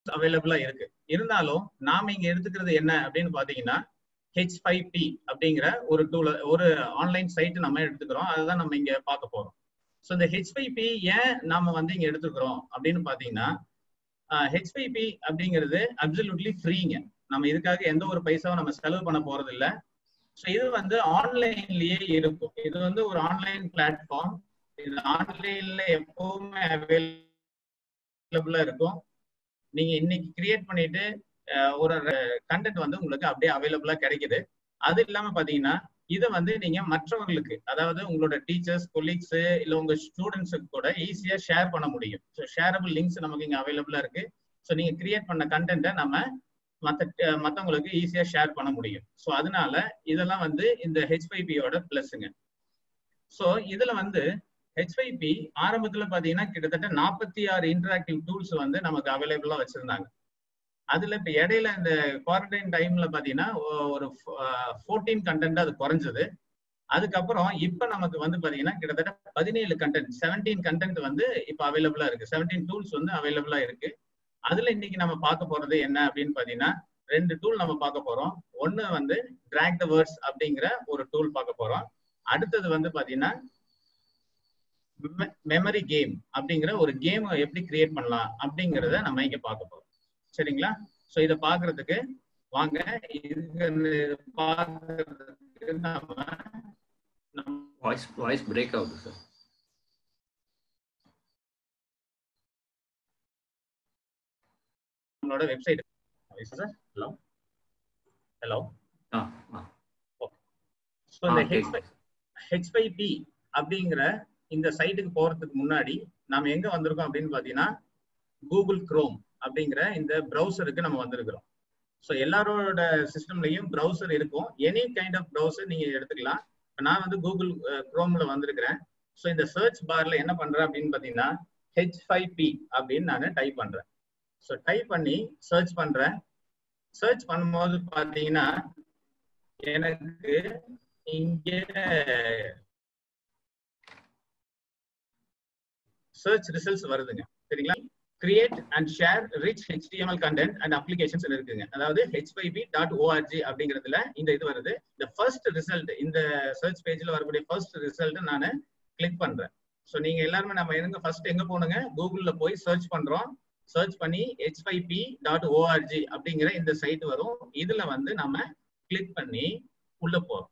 அவைலபிளா இருக்கு இருந்தாலும் நாம இங்க எடுத்துக்கிறது என்ன அப்படின்னு பாத்தீங்கன்னா ஹெச் ஃபைவ் பி அப்படிங்கிற ஒரு டூல ஒரு ஆன்லைன் சைட் நம்ம எடுத்துக்கிறோம் அதுதான் நம்ம இங்க பார்க்க போறோம் ஸோ இந்த ஹெச் ஃபைவ் பி ஏன் நாம வந்து இங்க எடுத்துக்கிறோம் அப்படின்னு பாத்தீங்கன்னா ஹெச் ஃபைவ் பி அப்படிங்கிறது அப்சல்யூட்லி ஃப்ரீங்க நம்ம இதுக்காக எந்த ஒரு பைசாவும் நம்ம செலவு பண்ண போறது இல்லை ஸோ இது வந்து ஆன்லைன்லயே இருக்கும் இது வந்து ஒரு ஆன்லைன் பிளாட்ஃபார்ம் இது ஆன்லைன்ல எப்பவுமே அவைலபிளா இருக்கும் நீங்க இன்னைக்கு கிரியேட் பண்ணிட்டு ஒரு கண்டென்ட் வந்து உங்களுக்கு அப்படியே அவைலபிளா கிடைக்குது அது இல்லாம பாத்தீங்கன்னா இதை வந்து நீங்க மற்றவர்களுக்கு அதாவது உங்களோட டீச்சர்ஸ் கொலீக்ஸ் இல்ல உங்க ஸ்டூடெண்ட்ஸுக்கு கூட ஈஸியா ஷேர் பண்ண முடியும் ஸோ ஷேரபிள் லிங்க்ஸ் நமக்கு இங்க அவைலபிளா இருக்கு ஸோ நீங்க கிரியேட் பண்ண கண்டென்ட்டை நம்ம மற்ற மற்றவங்களுக்கு ஈஸியா ஷேர் பண்ண முடியும் ஸோ அதனால இதெல்லாம் வந்து இந்த ஹெச்ஐபியோட பிளஸ்ங்க ஸோ இதுல வந்து ஹெச்ஐபி ஆரம்பத்துல பாத்தீங்கன்னா கிட்டத்தட்ட நாற்பத்தி ஆறு இன்டராக்டிவ் டூல்ஸ் வந்து நமக்கு அவைலபிளா வச்சிருந்தாங்க அதுல இப்ப இடையில இந்த குவாரண்டைன் டைம்ல பாத்தீங்கன்னா ஒரு ஃபோர்டீன் கண்டென்ட் அது குறைஞ்சது அதுக்கப்புறம் இப்ப நமக்கு வந்து பாத்தீங்கன்னா கிட்டத்தட்ட பதினேழு கண்டென்ட் செவன்டீன் கண்டென்ட் வந்து இப்ப அவைலபிளா இருக்கு செவன்டீன் டூல்ஸ் வந்து அவைலபிளா இருக்கு அதுல இன்னைக்கு நம்ம பார்க்க போறது என்ன அப்படின்னு பாத்தீங்கன்னா ரெண்டு டூல் நம்ம பார்க்க போறோம் ஒன்னு வந்து டிராக் த வேர்ட்ஸ் அப்படிங்கிற ஒரு டூல் பார்க்க போறோம் அடுத்தது வந்து பாத்தீங்கன்னா மெமரி கேம் அப்படிங்கிற ஒரு கேம் எப்படி கிரியேட் பண்ணலாம் அப்படிங்கிறத நம்ம இங்க பார்க்க போறோம் சரிங்களா சோ இத பாக்குறதுக்கு வாங்க இது பாக்குறதுக்கு நம்ம வாய்ஸ் வாய்ஸ் பிரேக் ஆகுது சார் நம்மளோட website sir hello hello ah ah so இந்த ஹெச் ஹெச்ஐபி அப்படிங்கிற இந்த சைட்டுக்கு போறதுக்கு முன்னாடி நாம எங்க வந்திருக்கோம் அப்படின்னு பாத்தீங்கன்னா கூகுள் குரோம் அப்படிங்கிற இந்த ப்ரௌசருக்கு நம்ம வந்திருக்கிறோம் ஸோ எல்லாரோட சிஸ்டம்லயும் ப்ரௌசர் இருக்கும் எனி கைண்ட் ஆஃப் ப்ரௌசர் நீங்க எடுத்துக்கலாம் இப்போ நான் வந்து கூகுள் குரோம்ல வந்திருக்கிறேன் ஸோ இந்த சர்ச் பார்ல என்ன பண்றேன் அப்படின்னு பாத்தீங்கன்னா ஹெச் ஃபைவ் பி அப்படின்னு நான் டைப் பண்றேன் ஸோ டைப் பண்ணி சர்ச் பண்றேன் சர்ச் பண்ணும்போது பாத்தீங்கன்னா எனக்கு இங்க சர்ச் ரிசல்ட்ஸ் வருதுங்க சரிங்களா create and share rich HTML content and applications இருக்குங்க அதாவது ஹெச்ஐபி டாட் ஓஆர்ஜி அப்படிங்கிறதுல இந்த இது வருது இந்த ஃபர்ஸ்ட் ரிசல்ட் இந்த சர்ச் பேஜ்ல வரக்கூடிய ஃபர்ஸ்ட் ரிசல்ட் நான் கிளிக் பண்றேன் ஸோ நீங்க எல்லாருமே நம்ம எங்க ஃபர்ஸ்ட் எங்க போனுங்க கூகுள்ல போய் சர்ச் பண்றோம் சர்ச் பண்ணி ஹெச்ஐபி டாட் ஓஆர்ஜி அப்படிங்கிற இந்த சைட் வரும் இதுல வந்து நம்ம கிளிக் பண்ணி உள்ள போறோம்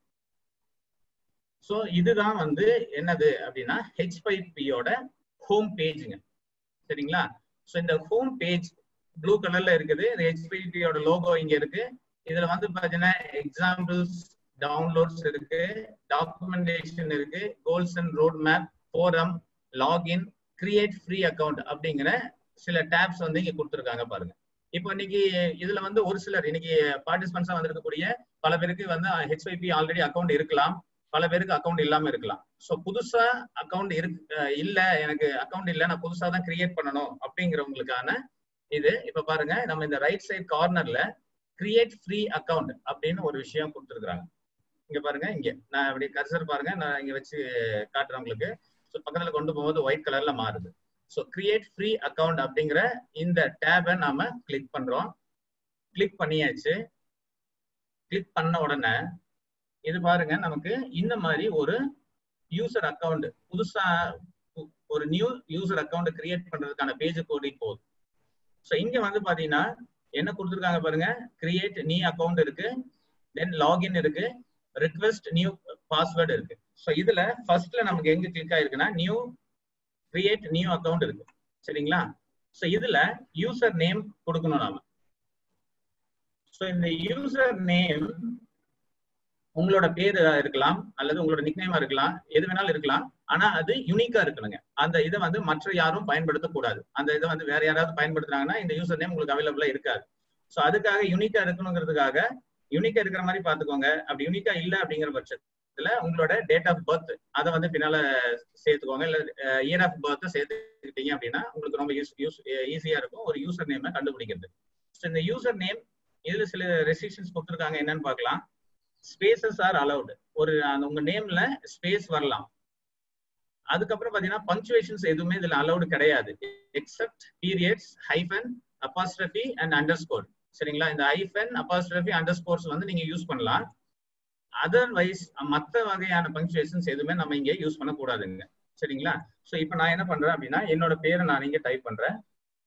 ஸோ இதுதான் வந்து என்னது அப்படின்னா ஹெச்ஐபியோட ஹோம் பேஜுங்க சரிங்களா ஸோ இந்த ஹோம் பேஜ் ப்ளூ கலர்ல இருக்குது இந்த ஹெச்பிபியோட லோகோ இங்க இருக்கு இதுல வந்து பாத்தீங்கன்னா எக்ஸாம்பிள்ஸ் டவுன்லோட்ஸ் இருக்கு டாக்குமெண்டேஷன் இருக்கு goals and road map forum login create free account அப்படிங்கிற சில டேப்ஸ் வந்து இங்க கொடுத்துருக்காங்க பாருங்க இப்போ இன்னைக்கு இதுல வந்து ஒரு சிலர் இன்னைக்கு பார்ட்டிசிபென்ட்ஸா வந்திருக்கக்கூடிய பல பேருக்கு வந்து ஹெச்ஐபி ஆல்ரெடி அக்கௌண்ட் இருக்கலாம் பல பேருக்கு அக்கௌண்ட் இல்லாம இருக்கலாம் ஸோ புதுசா அக்கௌண்ட் இருக்கு இல்ல எனக்கு அக்கௌண்ட் இல்ல நான் புதுசா தான் கிரியேட் பண்ணணும் அப்படிங்கிறவங்களுக்கான இது இப்ப பாருங்க நம்ம இந்த ரைட் சைட் கார்னர்ல கிரியேட் ஃப்ரீ அக்கௌண்ட் அப்படின்னு ஒரு விஷயம் கொடுத்துருக்காங்க இங்க பாருங்க இங்க நான் இப்படி கர்சர் பாருங்க நான் இங்க வச்சு காட்டுறேன் உங்களுக்கு ஸோ பக்கத்துல கொண்டு போகும்போது ஒயிட் கலர்ல மாறுது ஸோ கிரியேட் ஃப்ரீ அக்கௌண்ட் அப்படிங்கிற இந்த டேபை நாம கிளிக் பண்றோம் கிளிக் பண்ணியாச்சு கிளிக் பண்ண உடனே இது பாருங்க நமக்கு இந்த மாதிரி ஒரு யூசர் அக்கௌண்ட் புதுசா ஒரு நியூ யூசர் அக்கௌண்ட் கிரியேட் பண்றதுக்கான பேஜ் கோடி போகுது ஸோ இங்க வந்து பாத்தீங்கன்னா என்ன கொடுத்துருக்காங்க பாருங்க கிரியேட் நியூ அக்கௌண்ட் இருக்கு தென் லாகின் இருக்கு ரிக்வெஸ்ட் நியூ பாஸ்வேர்டு இருக்கு ஸோ இதுல ஃபர்ஸ்ட்ல நமக்கு எங்க கிளிக் ஆயிருக்குன்னா நியூ கிரியேட் நியூ அக்கௌண்ட் இருக்கு சரிங்களா ஸோ இதுல யூசர் நேம் கொடுக்கணும் நாம ஸோ இந்த யூசர் நேம் உங்களோட பேரு இருக்கலாம் அல்லது உங்களோட நிக்நேமா இருக்கலாம் எது வேணாலும் இருக்கலாம் ஆனா அது யூனிக்கா இருக்கணுங்க அந்த இதை வந்து மற்ற யாரும் பயன்படுத்தக்கூடாது அந்த இதை வந்து வேற யாராவது பயன்படுத்துறாங்கன்னா இந்த யூசர் நேம் உங்களுக்கு அவைலபிளா இருக்காது ஸோ அதுக்காக யூனிக்கா இருக்கணுங்கிறதுக்காக யூனிக்கா இருக்கிற மாதிரி பாத்துக்கோங்க அப்படி யூனிக்கா இல்ல அப்படிங்கிற பட்சத்துல உங்களோட டேட் ஆஃப் பர்த் அதை வந்து பின்னால சேர்த்துக்கோங்க இல்ல இயர் ஆஃப் பர்த் சேர்த்துக்கிட்டீங்க அப்படின்னா உங்களுக்கு ரொம்ப யூஸ் யூஸ் ஈஸியா இருக்கும் ஒரு யூசர் நேமை கண்டுபிடிக்கிறது ஸோ இந்த யூசர் நேம் இதுல சில ரெஸ்ட்ரிக்ஷன்ஸ் கொடுத்துருக்காங்க என்னன்னு பார்க்கலாம் ஸ்பேசஸ் ஆர் அலவுட் ஒரு அந்த உங்க நேம்ல ஸ்பேஸ் வரலாம் அதுக்கப்புறம் பாத்தீங்கன்னா பங்க்சுவேஷன்ஸ் எதுவுமே இதுல அலவுடு கிடையாது except periods hyphen apostrophe and underscore சரிங்களா இந்த ஐஃபன் அப்பாஸ்ட்ரஃபி அண்டர் ஸ்கோர்ஸ் வந்து நீங்க யூஸ் பண்ணலாம் அதர்வைஸ் மற்ற வகையான பங்க்சுவேஷன்ஸ் எதுவுமே நம்ம இங்க யூஸ் பண்ண கூடாதுங்க சரிங்களா சோ இப்போ நான் என்ன பண்றேன் அப்படின்னா என்னோட பேரை நான் இங்க டைப் பண்றேன்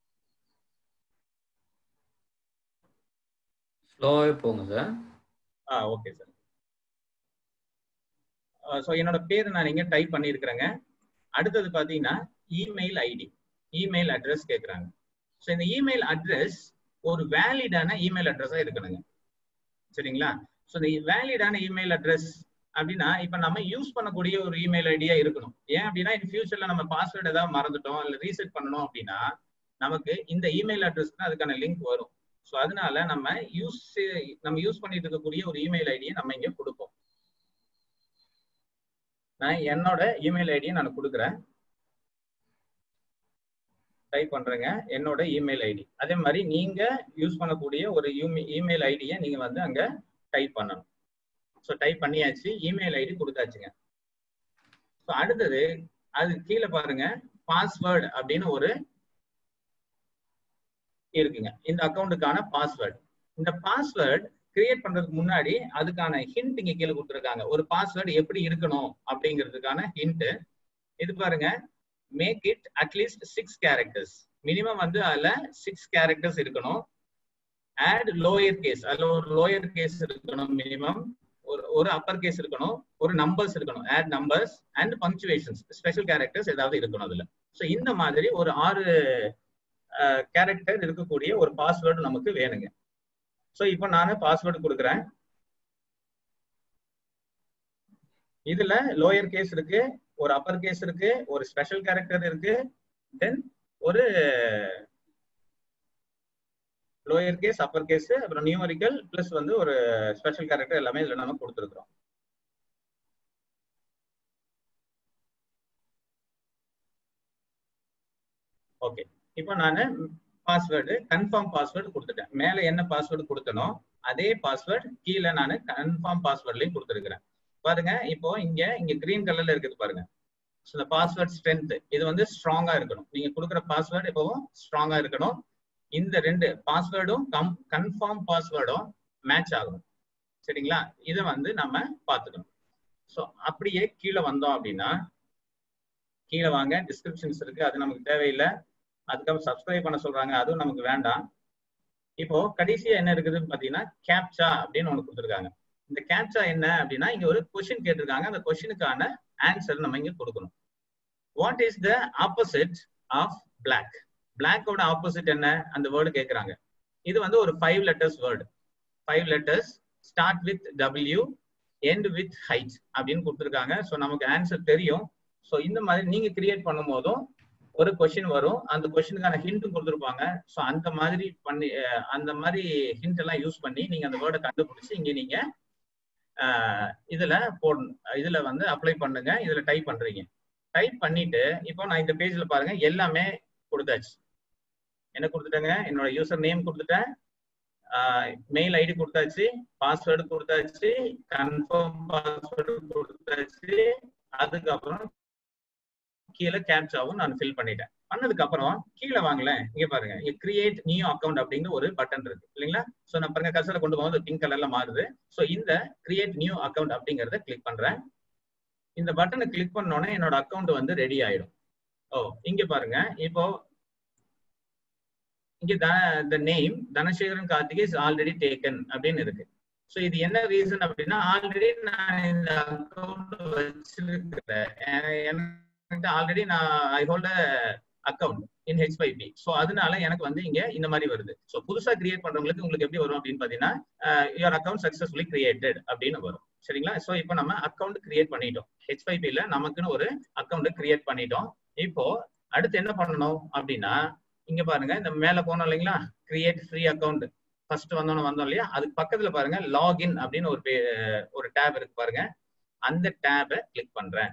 ஸ்லோவே போங்க சார் ஆ ஓகே சார் ஸோ என்னோட பேர் நான் இங்க டைப் பண்ணியிருக்கிறேங்க அடுத்தது பார்த்தீங்கன்னா இமெயில் ஐடி இமெயில் அட்ரஸ் கேட்குறாங்க ஸோ இந்த இமெயில் அட்ரஸ் ஒரு வேலிடான இமெயில் அட்ரஸாக இருக்கணுங்க சரிங்களா ஸோ இந்த வேலிடான இமெயில் அட்ரஸ் அப்படின்னா இப்போ நம்ம யூஸ் பண்ணக்கூடிய ஒரு இமெயில் ஐடியா இருக்கணும் ஏன் அப்படின்னா இன் ஃபியூச்சர்ல நம்ம பாஸ்வேர்டு ஏதாவது மறந்துட்டோம் இல்லை ரீசெட் பண்ணணும் அப்படின்னா நமக்கு இந்த இமெயில் அட்ரஸ்க்கு அதுக்கான லிங்க் வரும் ஸோ அதனால நம்ம யூஸ் நம்ம யூஸ் பண்ணிட்டு இருக்கக்கூடிய ஒரு இமெயில் ஐடியை நம்ம இங்க கொடுப்போம் நான் என்னோட இமெயில் ஐடியை நான் கொடுக்குறேன் டைப் பண்றேங்க என்னோட இமெயில் ஐடி அதே மாதிரி நீங்க யூஸ் பண்ணக்கூடிய ஒரு இமெயில் ஐடியை நீங்க வந்து அங்க டைப் பண்ணணும் ஸோ டைப் பண்ணியாச்சு இமெயில் ஐடி கொடுத்தாச்சுங்க ஸோ அடுத்தது அது கீழே பாருங்க பாஸ்வேர்டு அப்படின்னு ஒரு இருக்குங்க இந்த அக்கௌண்ட்டுக்கான பாஸ்வேர்டு இந்த பாஸ்வேர்டு கிரியேட் பண்றதுக்கு முன்னாடி அதுக்கான ஹிண்ட் இங்க கீழே கொடுத்துருக்காங்க ஒரு பாஸ்வேர்டு எப்படி இருக்கணும் அப்படிங்கிறதுக்கான ஹிண்ட் இது பாருங்க make it at least six characters minimum வந்து அதுல சிக்ஸ் கேரக்டர்ஸ் இருக்கணும் ஆட் லோயர் கேஸ் அதுல ஒரு லோயர் கேஸ் இருக்கணும் மினிமம் ஒரு ஒரு அப்பர் கேஸ் இருக்கணும் ஒரு நம்பர்ஸ் இருக்கணும் add numbers and punctuations special characters ஏதாவது இருக்கணும் அதுல ஸோ இந்த மாதிரி ஒரு ஆறு கேரக்டர் இருக்கக்கூடிய ஒரு பாஸ்வேர்டு நமக்கு வேணுங்க ஸோ இப்போ நான் பாஸ்வேர்டு கொடுக்குறேன் இதுல லோயர் கேஸ் இருக்கு ஒரு அப்பர் கேஸ் இருக்கு ஒரு ஸ்பெஷல் கேரக்டர் இருக்கு தென் ஒரு லோயர் கேஸ் அப்பர் கேஸ் அப்புறம் நியூமரிக்கல் பிளஸ் வந்து ஒரு ஸ்பெஷல் கேரக்டர் எல்லாமே இதுல நம்ம கொடுத்துருக்குறோம் ஓகே இப்போ நான் பாஸ்வேர்டு கன்ஃபார்ம் பாஸ்வேர்டு கொடுத்துட்டேன் மேல என்ன பாஸ்வேர்டு கொடுத்தனோ அதே பாஸ்வேர்டு கீழே நான் கன்ஃபார்ம் பாஸ்வேர்ட்லயும் கொடுத்துருக்கிறேன் பாருங்க இப்போ இங்க இங்க கிரீன் கலர்ல இருக்குது பாருங்க ஸோ இந்த பாஸ்வேர்ட் ஸ்ட்ரென்த் இது வந்து ஸ்ட்ராங்கா இருக்கணும் நீங்க கொடுக்குற பாஸ்வேர்டு எப்பவும் ஸ்ட்ராங்கா இருக்கணும் இந்த ரெண்டு பாஸ்வேர்டும் கம் கன்ஃபார்ம் பாஸ்வேர்டும் மேட்ச் ஆகணும் சரிங்களா இதை வந்து நம்ம பார்த்துக்கணும் ஸோ அப்படியே கீழே வந்தோம் அப்படின்னா கீழே வாங்க டிஸ்கிரிப்ஷன்ஸ் இருக்கு அது நமக்கு தேவையில்லை அதுக்கப்புறம் சப்ஸ்கிரைப் பண்ண சொல்றாங்க அதுவும் நமக்கு வேண்டாம் இப்போ கடைசியா என்ன இருக்குதுன்னு பாத்தீங்கன்னா கேப்சா அப்படின்னு ஒன்று கொடுத்துருக்காங்க இந்த கேப்சா என்ன அப்படின்னா இங்க ஒரு கொஸ்டின் கேட்டிருக்காங்க அந்த கொஸ்டினுக்கான ஆன்சர் நம்ம இங்க கொடுக்கணும் what is the opposite of black பிளாக்கோட ஆப்போசிட் என்ன அந்த வேர்டு கேட்குறாங்க இது வந்து ஒரு five letters word five letters start with W end with height அப்படின்னு கொடுத்துருக்காங்க ஸோ நமக்கு ஆன்சர் தெரியும் ஸோ இந்த மாதிரி நீங்க கிரியேட் பண்ணும் போதும் ஒரு கொஸ்டின் வரும் அந்த கொஸ்டினுக்கான ஹிண்ட்டும் கொடுத்துருப்பாங்க ஸோ அந்த மாதிரி பண்ணி அந்த மாதிரி ஹிண்ட் எல்லாம் யூஸ் பண்ணி நீங்க அந்த வேர்டை கண்டுபிடிச்சு இங்க நீங்க இதுல போடணும் இதுல வந்து அப்ளை பண்ணுங்க இதுல டைப் பண்றீங்க டைப் பண்ணிட்டு இப்போ நான் இந்த பேஜ்ல பாருங்க எல்லாமே கொடுத்தாச்சு என்ன கொடுத்துட்டேங்க என்னோட யூசர் நேம் கொடுத்துட்டேன் மெயில் ஐடி கொடுத்தாச்சு பாஸ்வேர்டு கொடுத்தாச்சு கன்ஃபார்ம் பாஸ்வேர்டு கொடுத்தாச்சு அதுக்கப்புறம் கீழே கேப்சாவும் நான் ஃபில் பண்ணிட்டேன் பண்ணதுக்கு அப்புறம் கீழே வாங்கலேன் இங்க பாருங்க இங்க கிரியேட் நியூ அக்கௌண்ட் அப்படிங்கிற ஒரு பட்டன் இருக்கு இல்லைங்களா சோ நான் பாருங்க கசரை கொண்டு போகும்போது பிங்க் கலர்ல மாறுது சோ இந்த கிரியேட் நியூ அக்கௌண்ட் அப்படிங்கறத கிளிக் பண்றேன் இந்த பட்டனை கிளிக் பண்ணோன்னே என்னோட அக்கௌண்ட் வந்து ரெடி ஆயிடும் ஓ இங்க பாருங்க இப்போ இங்க the name Dhanasekaran Karthigai is already taken அப்படின்னு இருக்கு ஸோ இது என்ன ரீசன் அப்படின்னா ஆல்ரெடி நான் இந்த அக்கௌண்ட் வச்சிருக்கிறேன் என்கிட்ட ஆல்ரெடி நான் I hold account in HIP so அதனால எனக்கு வந்து இங்க இந்த மாதிரி வருது ஸோ புதுசா கிரியேட் பண்றவங்களுக்கு உங்களுக்கு எப்படி வரும் அப்படின்னு பாத்தீங்கன்னா யுவர் அக்கௌண்ட் சக்சஸ்ஃபுல்லி கிரியேட்டட் அப்படின்னு வரும் சரிங்களா ஸோ இப்போ நம்ம அக்கௌண்ட் கிரியேட் பண்ணிட்டோம் ஹெச்ஐபில நமக்குன்னு ஒரு அக்கௌண்ட் கிரியேட் பண்ணிட்டோம் இப்போ அடுத்து என்ன பண்ணணும் அப்படின்னா இங்க பாருங்க இந்த மேல போனோம் இல்லைங்களா கிரியேட் ஃப்ரீ அக்கௌண்ட் ஃபர்ஸ்ட் வந்தோம் வந்தோம் இல்லையா அதுக்கு பக்கத்துல பாருங்க லாகின் அப்படின்னு ஒரு ஒரு டேப் இருக்கு பாருங்க அந்த டேபை கிளிக் பண்றேன்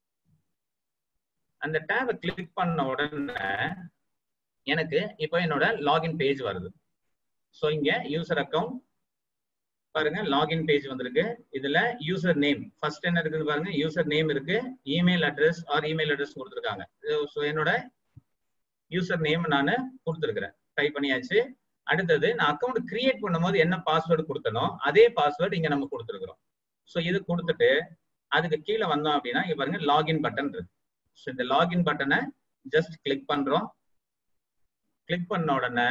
அந்த டேபை கிளிக் பண்ண உடனே எனக்கு இப்போ என்னோட லாகின் பேஜ் வருது ஸோ இங்க யூசர் அக்கௌண்ட் பாருங்க லாகின் பேஜ் வந்திருக்கு இதுல யூசர் நேம் ஃபர்ஸ்ட் என்ன இருக்குன்னு பாருங்க யூசர் நேம் இருக்கு email address or email address கொடுத்துருக்காங்க ஸோ என்னோட யூசர் நேம் நான் கொடுத்துருக்கிறேன் டைப் பண்ணியாச்சு அடுத்தது நான் அக்கௌண்ட் கிரியேட் பண்ணும்போது என்ன பாஸ்வேர்டு கொடுத்தனோ அதே பாஸ்வேர்டு இங்க நம்ம கொடுத்துருக்குறோம் ஸோ இது கொடுத்துட்டு அதுக்கு கீழே வந்தோம் அப்படின்னா இங்க பாருங்க லாகின் பட்டன் இருக்கு ஸோ இந்த லாகின் பட்டனை ஜஸ்ட் கிளிக் பண்றோம் கிளிக் பண்ண உடனே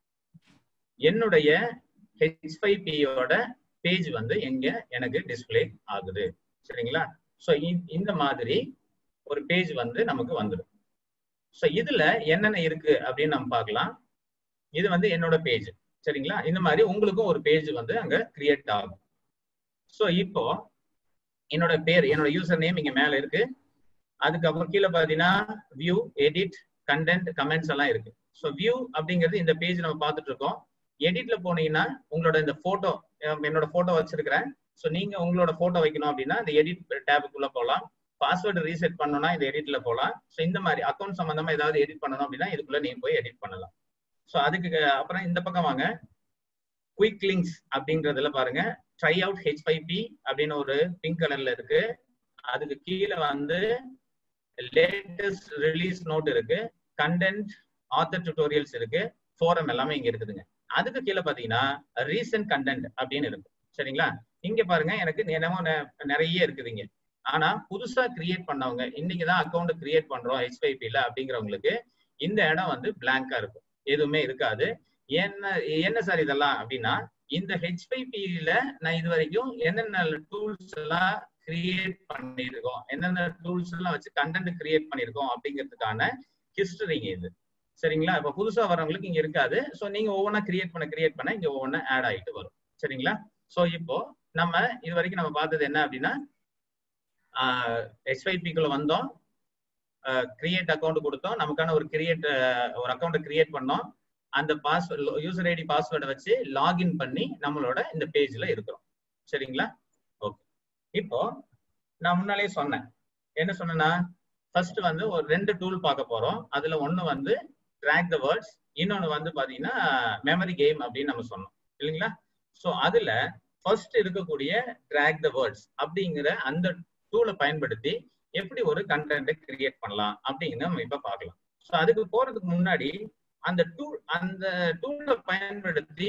என்னுடைய ஹெச்ஐபியோட பேஜ் வந்து எங்க எனக்கு டிஸ்பிளே ஆகுது சரிங்களா ஸோ இந்த மாதிரி ஒரு பேஜ் வந்து நமக்கு வந்துடும் ஸோ இதுல என்னென்ன இருக்கு அப்படின்னு நம்ம பார்க்கலாம் இது வந்து என்னோட பேஜ் சரிங்களா இந்த மாதிரி உங்களுக்கும் ஒரு பேஜ் வந்து அங்க கிரியேட் ஆகும் ஸோ இப்போ என்னோட பேர் என்னோட யூசர் நேம் இங்க மேல இருக்கு அதுக்கப்புறம் கீழே பாத்தீங்கன்னா வியூ எடிட் கண்டென்ட் கமெண்ட்ஸ் எல்லாம் இருக்கு ஸோ வியூ அப்படிங்கிறது இந்த பேஜ் நம்ம பார்த்துட்டு இருக்கோம் எடிட்ல போனீங்கன்னா உங்களோட இந்த போட்டோ என்னோட போட்டோ வச்சிருக்கிறேன் ஸோ நீங்க உங்களோட போட்டோ வைக்கணும் அப்படின்னா இந்த எடிட் டேபுக்குள்ள போகலாம் பாஸ்வேர்டு ரீசெட் பண்ணணும்னா இந்த எடிட்ல போகலாம் ஸோ இந்த மாதிரி அக்கௌண்ட் சம்பந்தமா ஏதாவது எடிட் பண்ணணும் அப்படின்னா இதுக்குள்ள நீங்க போய் எடிட் பண்ணலாம் ஸோ அதுக்கு அப்புறம் இந்த பக்கம் வாங்க குயிக் லிங்க்ஸ் அப்படிங்கறதுல பாருங்க ட்ரை அவுட் ஹெச் பி அப்படின்னு ஒரு பிங்க் கலர்ல இருக்கு அதுக்கு கீழே வந்து லேட்டஸ்ட் ரிலீஸ் நோட் இருக்கு கண்டென்ட் ஆத்தர் டுட்டோரியல்ஸ் இருக்கு ஃபோரம் எல்லாமே இங்க இருக்குதுங்க அதுக்கு கீழே பாத்தீங்கன்னா ரீசன்ட் கண்டென்ட் அப்படின்னு இருக்கு சரிங்களா இங்க பாருங்க எனக்கு என்னமோ நிறைய இருக்குதுங்க ஆனா புதுசா கிரியேட் பண்ணவங்க இன்னைக்கு தான் அக்கௌண்ட் கிரியேட் பண்றோம் ஹெச்ஐபில அப்படிங்கிறவங்களுக்கு இந்த இடம் வந்து பிளாங்கா இருக்கும் எதுவுமே இருக்காது என்ன என்ன சார் இதெல்லாம் அப்படின்னா இந்த ஹெச்ஐபியில நான் இது வரைக்கும் என்னென்ன டூல்ஸ் எல்லாம் கிரியேட் பண்ணியிருக்கோம் என்னென்ன டூல்ஸ் எல்லாம் வச்சு கண்டென்ட் கிரியேட் பண்ணியிருக்கோம் அப்படிங்கிறதுக்கான ஹிஸ்டரிங்க இது சரிங்களா இப்ப புதுசா வரவங்களுக்கு இங்க இருக்காது ஸோ நீங்க ஒவ்வொன்றா கிரியேட் பண்ண கிரியேட் பண்ண இங்க ஒவ்வொன்றா ஆட் ஆகிட்டு வரும் சரிங்களா ஸோ இப்போ நம்ம இது வரைக்கும் நம்ம பார்த்தது என்ன அப்படின்னா எஸ்ஐபிக்குள்ள வந்தோம் கிரியேட் அக்கௌண்ட் கொடுத்தோம் நமக்கான ஒரு கிரியேட் ஒரு அக்கௌண்ட்டை கிரியேட் பண்ணோம் அந்த பாஸ்வேர்ட் யூசர் ஐடி பாஸ்வேர்டை வச்சு லாகின் பண்ணி நம்மளோட இந்த பேஜ்ல இருக்கிறோம் சரிங்களா ஓகே இப்போ நான் முன்னாலே சொன்னேன் என்ன சொன்னேன்னா ஃபர்ஸ்ட் வந்து ஒரு ரெண்டு டூல் பார்க்க போறோம் அதுல ஒண்ணு வந்து ட்ராக் த வேர்ட்ஸ் இன்னொன்னு வந்து பாத்தீங்கன்னா மெமரி கேம் அப்படின்னு நம்ம சொன்னோம் இல்லைங்களா ஸோ அதுல ஃபர்ஸ்ட் இருக்கக்கூடிய ட்ராக் த வேர்ட்ஸ் அப்படிங்கிற அந்த டூலை பயன்படுத்தி எப்படி ஒரு கண்டென்ட்டை கிரியேட் பண்ணலாம் அப்படிங்கிறத நம்ம இப்ப பார்க்கலாம் ஸோ அதுக்கு போறதுக்கு முன்னாடி அந்த டூல் அந்த டூலை பயன்படுத்தி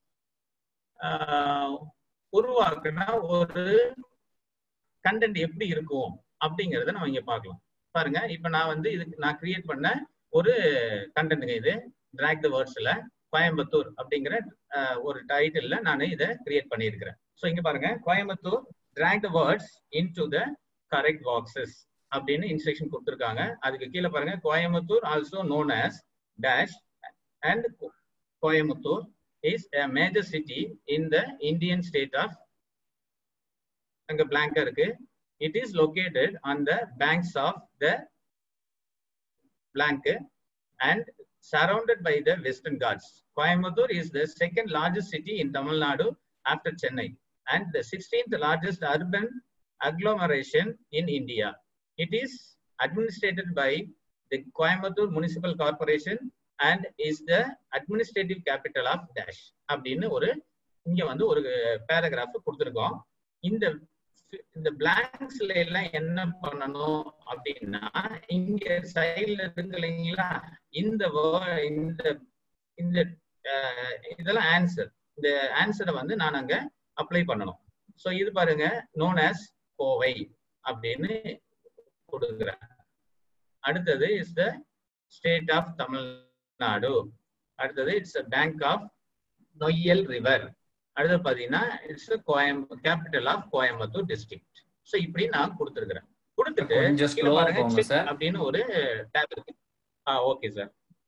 உருவாக்குனா ஒரு கண்டென்ட் எப்படி இருக்கும் அப்படிங்கிறத நம்ம இங்க பார்க்கலாம் பாருங்க இப்ப நான் வந்து இதுக்கு நான் கிரியேட் பண்ண ஒரு கண்டென்ட்டுங்க இது டிராக் த வேர்ட்ஸ்ல கோயம்புத்தூர் அப்படிங்கிற ஒரு டைட்டில்ல நான் இதை கிரியேட் பண்ணியிருக்கிறேன் ஸோ இங்க பாருங்க Coimbatore drag the words into the correct boxes அப்படின்னு இன்ஸ்ட்ரக்ஷன் கொடுத்துருக்காங்க அதுக்கு கீழே பாருங்க Coimbatore also known as dash and Coimbatore is a major city in the Indian state of அங்க பிளாங்கா இருக்கு it is located on the banks of the blank and surrounded by the western ghats coimbatore is the second largest city in tamil nadu after chennai and the 16th largest urban agglomeration in india it is administered by the coimbatore municipal corporation and is the administrative capital of dash அப்படின்னு ஒரு இங்க வந்து ஒரு paragraph கொடுத்துருக்கோம் இந்த இந்த பிளாங்க்ஸ்ல எல்லாம் என்ன பண்ணணும் அப்படின்னா இங்க சைட்ல இருக்கு இல்லைங்களா இந்த இந்த இந்த இதெல்லாம் ஆன்சர் இந்த ஆன்சரை வந்து நான் அங்க அப்ளை பண்ணணும் ஸோ இது பாருங்க நோன் ஆஸ் கோவை அப்படின்னு கொடுக்குறேன் அடுத்தது is the state of Tamil Nadu அடுத்தது it's bank of Noyyal river அடுத்து பாத்தீங்கன்னா இட்ஸ் கோயம்பு capital of Coimbatore district so இப்படி நான் கொடுத்துருக்கிறேன் கொடுத்துட்டு அப்படின்னு ஒரு டேப் இருக்கு ஆ ஓகே சார்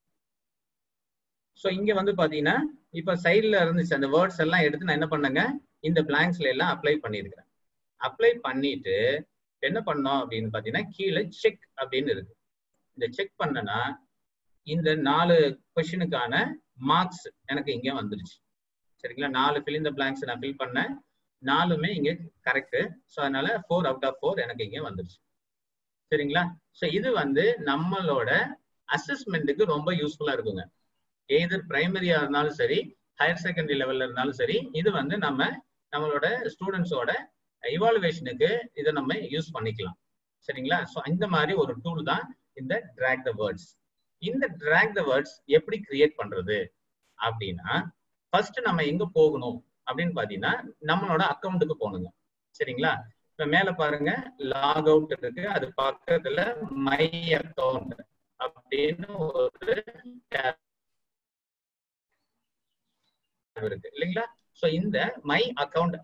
ஸோ இங்க வந்து பாத்தீங்கன்னா இப்ப சைட்ல இருந்துச்சு அந்த வேர்ட்ஸ் எல்லாம் எடுத்து நான் என்ன பண்ணேங்க இந்த பிளாங்க்ஸ்ல எல்லாம் அப்ளை பண்ணியிருக்கிறேன் அப்ளை பண்ணிட்டு என்ன பண்ணோம் அப்படின்னு பாத்தீங்கன்னா கீழே செக் அப்படின்னு இருக்கு இந்த செக் பண்ணனா இந்த நாலு கொஸ்டினுக்கான மார்க்ஸ் எனக்கு இங்க வந்துருச்சு சரிங்களா நாலு ஃபில் இந்த பிளாங்க்ஸ் நான் ஃபில் பண்ணேன் நாலுமே இங்க கரெக்ட் ஸோ அதனால ஃபோர் அவுட் ஆஃப் ஃபோர் எனக்கு இங்க வந்துருச்சு சரிங்களா ஸோ இது வந்து நம்மளோட அசஸ்மெண்ட்டுக்கு ரொம்ப யூஸ்ஃபுல்லா இருக்குங்க எய்தர் பிரைமரியா இருந்தாலும் சரி ஹையர் செகண்டரி லெவல்ல இருந்தாலும் சரி இது வந்து நம்ம நம்மளோட ஸ்டூடெண்ட்ஸோட இவாலுவேஷனுக்கு இதை நம்ம யூஸ் பண்ணிக்கலாம் சரிங்களா ஸோ இந்த மாதிரி ஒரு டூல் தான் இந்த ட்ராக் த வேர்ட்ஸ் இந்த டிராக் த வேர்ட்ஸ் எப்படி கிரியேட் பண்றது அப்படின்னா ஃபர்ஸ்ட் நம்ம எங்க போகணும் அப்படின்னு பாத்தீங்கன்னா நம்மளோட அக்கௌண்ட்டுக்கு போகணுங்க சரிங்களா இப்ப மேல பாருங்க லாக் அவுட் இருக்கு அது பக்கத்துல மை அக்கௌண்ட் அப்படின்னு ஒரு tab இருக்கு இல்லைங்களா சோ இந்த மை அக்கௌண்ட்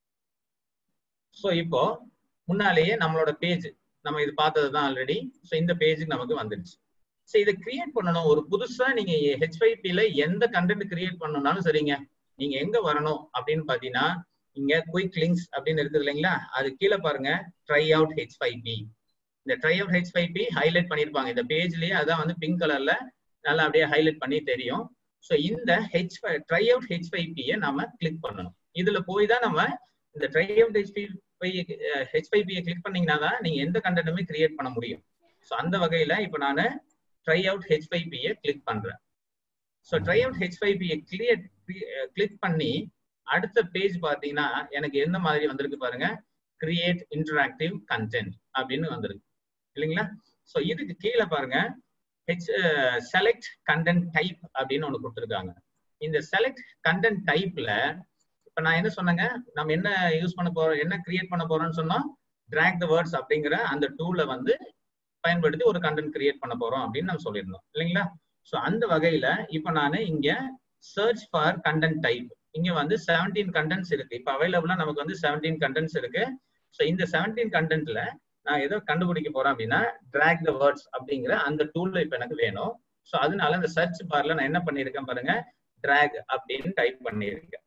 சோ இப்போ முன்னாலேயே நம்மளோட பேஜ் நம்ம இது பார்த்தது தான் ஆல்ரெடி ஸோ இந்த பேஜுக்கு நமக்கு வந்துடுச்சு ஸோ இதை கிரியேட் பண்ணணும் ஒரு புதுசா நீங்க ஹெச்ஐபில எந்த கண்டென்ட் கிரியேட் பண்ணணும்னாலும் சரிங்க நீங்க எங்க வரணும் அப்படின்னு பாத்தீங்கன்னா இங்க குயிக் லிங்க்ஸ் அப்படின்னு இருக்குது இல்லைங்களா அது கீழே பாருங்க try out H five P இந்த try out H five P highlight பண்ணிருப்பாங்க இந்த பேஜ்லயே அதான் வந்து பிங்க் கலர்ல நல்லா அப்படியே ஹைலைட் பண்ணி தெரியும் ஸோ இந்த H try out H five பியை நம்ம கிளிக் பண்ணணும் இதுல போய் தான் நம்ம இந்த try out H H five பியை கிளிக் பண்ணீங்கன்னா தான் நீங்க எந்த கண்டென்ட்டுமே கிரியேட் பண்ண முடியும் ஸோ அந்த வகையில இப்போ நான் ட்ரை அவுட் ஹெச் ஃபைவ் பியை கிளிக் பண்றேன் so try out H five பியை கிளியர் கிளிக் பண்ணி அடுத்த பேஜ் பார்த்தீங்கன்னா எனக்கு எந்த மாதிரி வந்திருக்கு பாருங்க கிரியேட் இன்டராக்டிவ் கண்டென்ட் அப்படின்னு வந்திருக்கு இல்லைங்களா ஸோ இதுக்கு கீழே பாருங்க ஹெச் செலக்ட் கண்டென்ட் டைப் அப்படின்னு ஒன்று கொடுத்துருக்காங்க இந்த செலக்ட் கண்டென்ட் டைப்ல இப்போ நான் என்ன சொன்னேங்க நம்ம என்ன யூஸ் பண்ண போறோம் என்ன கிரியேட் பண்ண போறோம்னு சொன்னோம் டிராக் த வேர்ட்ஸ் அப்படிங்கிற அந்த டூலை வந்து பயன்படுத்தி ஒரு கண்டென்ட் கிரியேட் பண்ண போறோம் அப்படின்னு நம்ம சொல்லியிருந்தோம் இல்லைங்களா ஸோ அந்த வகையில இப்போ நான் இங்க சர்ச் ஃபார் கண்டென்ட் டைப் இங்க வந்து செவன்டீன் கண்டென்ட்ஸ் இருக்கு இப்போ அவைலபிளா நமக்கு வந்து செவன்டீன் கண்டென்ட்ஸ் இருக்கு ஸோ இந்த செவன்டீன் கண்டென்ட்ல நான் ஏதோ கண்டுபிடிக்க போறேன் அப்படின்னா டிராக் த வேர்ட்ஸ் அப்படிங்கிற அந்த டூல்ல இப்போ எனக்கு வேணும் ஸோ அதனால இந்த சர்ச் பார்ல நான் என்ன பண்ணியிருக்கேன் பாருங்க டிராக் அப்படின்னு டைப் பண்ணியிருக்கேன்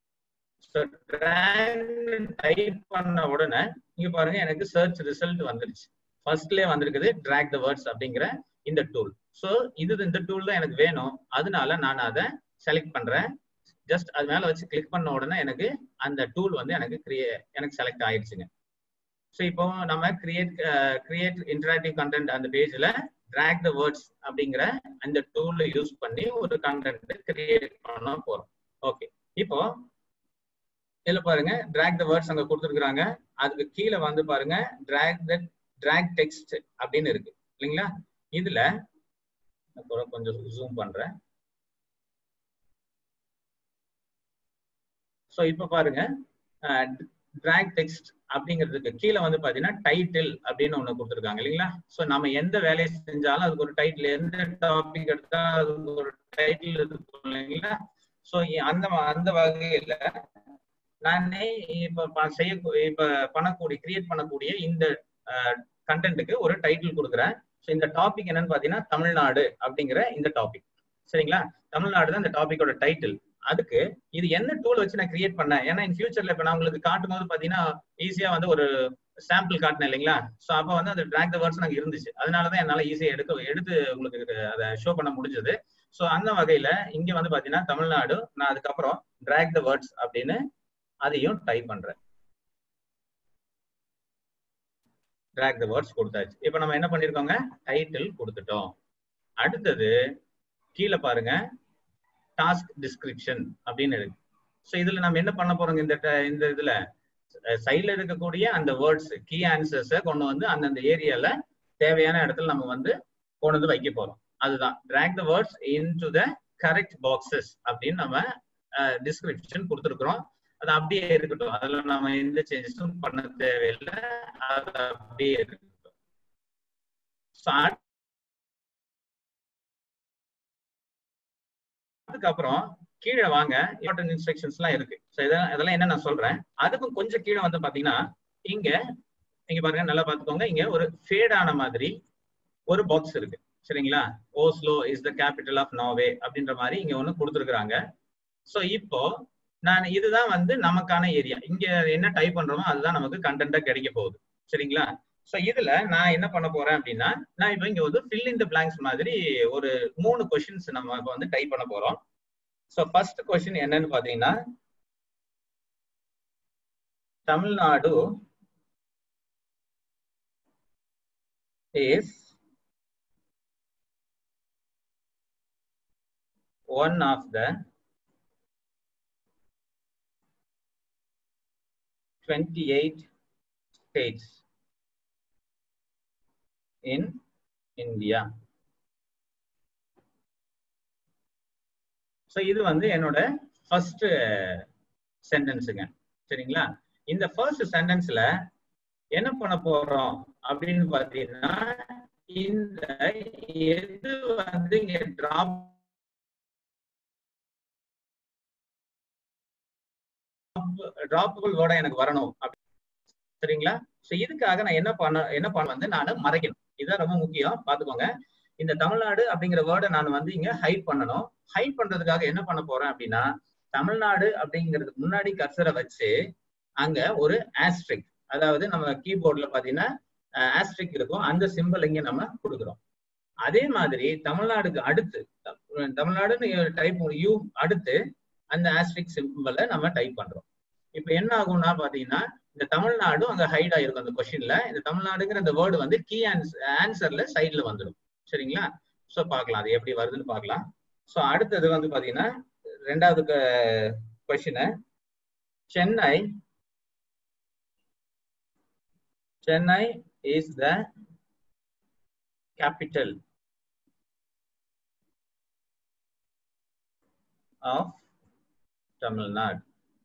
ஸோ டிராக் டைப் பண்ண உடனே இங்க பாருங்க எனக்கு சர்ச் ரிசல்ட் வந்துருச்சு ஃபர்ஸ்ட்லேயே வந்திருக்குது டிராக் த வேர்ட்ஸ் அப்படிங்கிற இந்த டூல் ஸோ இது இந்த டூல் தான் எனக்கு வேணும் அதனால நான் அதை செலக்ட் பண்றேன் ஜஸ்ட் அது மேல வச்சு கிளிக் பண்ண உடனே எனக்கு அந்த டூல் வந்து எனக்கு கிரியே எனக்கு செலக்ட் ஆயிடுச்சுங்க ஸோ இப்போ நம்ம கிரியேட் கிரியேட் இன்டராக்டிவ் கண்டென்ட் அந்த பேஜ்ல டிராக் த வேர்ட்ஸ் அப்படிங்கிற அந்த டூல்ல யூஸ் பண்ணி ஒரு கண்டென்ட் கிரியேட் பண்ண போறோம் ஓகே இப்போ இதுல பாருங்க டிராக் த வேர்ட்ஸ் அங்க கொடுத்துருக்காங்க அதுக்கு கீழே வந்து பாருங்க டிராக் த டிராக் டெக்ஸ்ட் அப்படின்னு இருக்கு இல்லைங்களா இதுல கொஞ்சம் ஜூம் பண்றேன் ஸோ இப்போ பாருங்க டிராக் டெக்ஸ்ட் அப்படிங்கிறதுக்கு கீழே வந்து பாத்தீங்கன்னா டைட்டில் அப்படின்னு ஒண்ணு கொடுத்துருக்காங்க இல்லைங்களா ஸோ நம்ம எந்த வேலையை செஞ்சாலும் அதுக்கு ஒரு டைட்டில் எந்த டாபிக் எடுத்தா அதுக்கு ஒரு டைட்டில் இருக்கும் இல்லைங்களா ஸோ அந்த அந்த வகையில நானே இப்ப செய்ய இப்ப பண்ணக்கூடிய கிரியேட் பண்ணக்கூடிய இந்த கண்டென்ட்டுக்கு ஒரு டைட்டில் கொடுக்குறேன் ஸோ இந்த டாபிக் என்னன்னு பாத்தீங்கன்னா தமிழ்நாடு அப்படிங்கிற இந்த டாபிக் சரிங்களா தமிழ்நாடு தான் இந்த டாபிக்கோட டைட்டில் அதுக்கு இது என்ன டூல் வச்சு நான் கிரியேட் பண்ணேன் ஏன்னா இன் ஃபியூச்சர்ல இப்ப நான் உங்களுக்கு காட்டும் போது பாத்தீங்கன்னா ஈஸியா வந்து ஒரு சாம்பிள் காட்டினேன் இல்லைங்களா ஸோ அப்போ வந்து அந்த டிராக் த வேர்ட்ஸ் எனக்கு இருந்துச்சு அதனாலதான் என்னால ஈஸியா எடுக்க எடுத்து உங்களுக்கு அதை ஷோ பண்ண முடிஞ்சது ஸோ அந்த வகையில இங்க வந்து பாத்தீங்கன்னா தமிழ்நாடு நான் அதுக்கப்புறம் டிராக் த வேர்ட்ஸ் அப்படின்னு அதையும் டைப் பண்றேன் டிராக் த வேர்ட்ஸ் கொடுத்தாச்சு இப்போ நம்ம என்ன பண்ணிருக்கோங்க டைட்டில் கொடுத்துட்டோம் அடுத்தது கீழே பாருங்க டாஸ்க் டிஸ்கிரிப்ஷன் அப்படின்னு இருக்கு ஸோ இதுல நம்ம என்ன பண்ண போறோங்க இந்த இந்த இதுல சைட்ல இருக்கக்கூடிய அந்த வேர்ட்ஸ் கீ ஆன்சர்ஸை கொண்டு வந்து அந்தந்த ஏரியால தேவையான இடத்துல நம்ம வந்து கொண்டு வந்து வைக்க போறோம் அதுதான் drag the words into the correct boxes அப்படின்னு நம்ம டிஸ்கிரிப்ஷன் கொடுத்துருக்குறோம் அது அப்படியே இருக்கட்டும் அதுல நம்ம எந்த சேஞ்சஸும் பண்ண தேவையில்லை அது அப்படியே இருக்கட்டும் அதுக்கப்புறம் கீழே வாங்க இம்பார்ட்டன்ட் இன்ஸ்ட்ரக்ஷன்ஸ் எல்லாம் இருக்கு ஸோ இதெல்லாம் இதெல்லாம் என்ன நான் சொல்றேன் அதுக்கும் கொஞ்சம் கீழே வந்து பாத்தீங்கன்னா இங்க இங்க பாருங்க நல்லா பாத்துக்கோங்க இங்க ஒரு ஃபேட் ஆன மாதிரி ஒரு பாக்ஸ் இருக்கு சரிங்களா Oslo is the capital of Norway அப்படின்ற மாதிரி இங்க ஒண்ணு கொடுத்துருக்காங்க ஸோ இப்போ நான் இதுதான் வந்து நமக்கான ஏரியா இங்க என்ன டைப் பண்றோமோ அதுதான் நமக்கு கண்டென்ட்டா கிடைக்க போகுது சரிங்களா ஸோ இதுல நான் என்ன பண்ண போறேன் அப்படின்னா நான் இப்போ இங்க வந்து ஃபில் இன் த பிளாங்க்ஸ் மாதிரி ஒரு மூணு கொஸ்டின்ஸ் நம்ம இப்போ வந்து டைப் பண்ண போறோம் ஸோ ஃபர்ஸ்ட் கொஸ்டின் என்னன்னு பாத்தீங்கன்னா Tamil Nadu is one of the 28 states in India. So இது வந்து என்னோட ஃபர்ஸ்ட் சென்டென்ஸுங்க சரிங்களா இந்த ஃபர்ஸ்ட் சென்டென்ஸ்ல என்ன பண்ண போறோம் அப்படின்னு பாத்தீங்கன்னா இந்த எது வந்து இங்க டிராப் டிராப்பபிள் வேர்டா எனக்கு வரணும் அப்படி- சரிங்களா சோ இதுக்காக நான் என்ன பண்ண என்ன பண்ண வந்து நான் மறைக்கணும் இதுதான் ரொம்ப முக்கியம் பாத்துக்கோங்க இந்த தமிழ்நாடு அப்படிங்கிற வேர்டை நான் வந்து இங்க ஹைட் பண்ணணும் ஹைட் பண்றதுக்காக என்ன பண்ண போறேன் அப்படின்னா தமிழ்நாடு அப்படிங்கிறதுக்கு முன்னாடி கர்சரை வச்சு அங்க ஒரு ஆஸ்ட்ரிக் அதாவது நம்ம கீபோர்ட்ல பாத்தீங்கன்னா ஆஸ்ட்ரிக் இருக்கும் அந்த சிம்பிள் இங்க நம்ம கொடுக்குறோம் அதே மாதிரி தமிழ்நாடுக்கு அடுத்து த- தமிழ்நாடுன்னு டைப் யூ அடுத்து அந்த ஆஸ்ட்ரிக் சிம்பிளை நம்ம டைப் பண்றோம் இப்ப என்ன ஆகும்னா பாத்தீங்கன்னா இந்த தமிழ்நாடும் அங்க ஹைட் ஆயிருக்கும் அந்த கொஸ்டின்ல இந்த தமிழ்நாடுங்கிற இந்த வேர்டு வந்து கீ ஆன்சர்ல சைட்ல வந்துடும் சரிங்களா சோ பார்க்கலாம் அது எப்படி வருதுன்னு பார்க்கலாம் சோ அடுத்தது வந்து பாத்தீங்கன்னா ரெண்டாவது question Chennai Chennai is the capital of Tamil Nadu.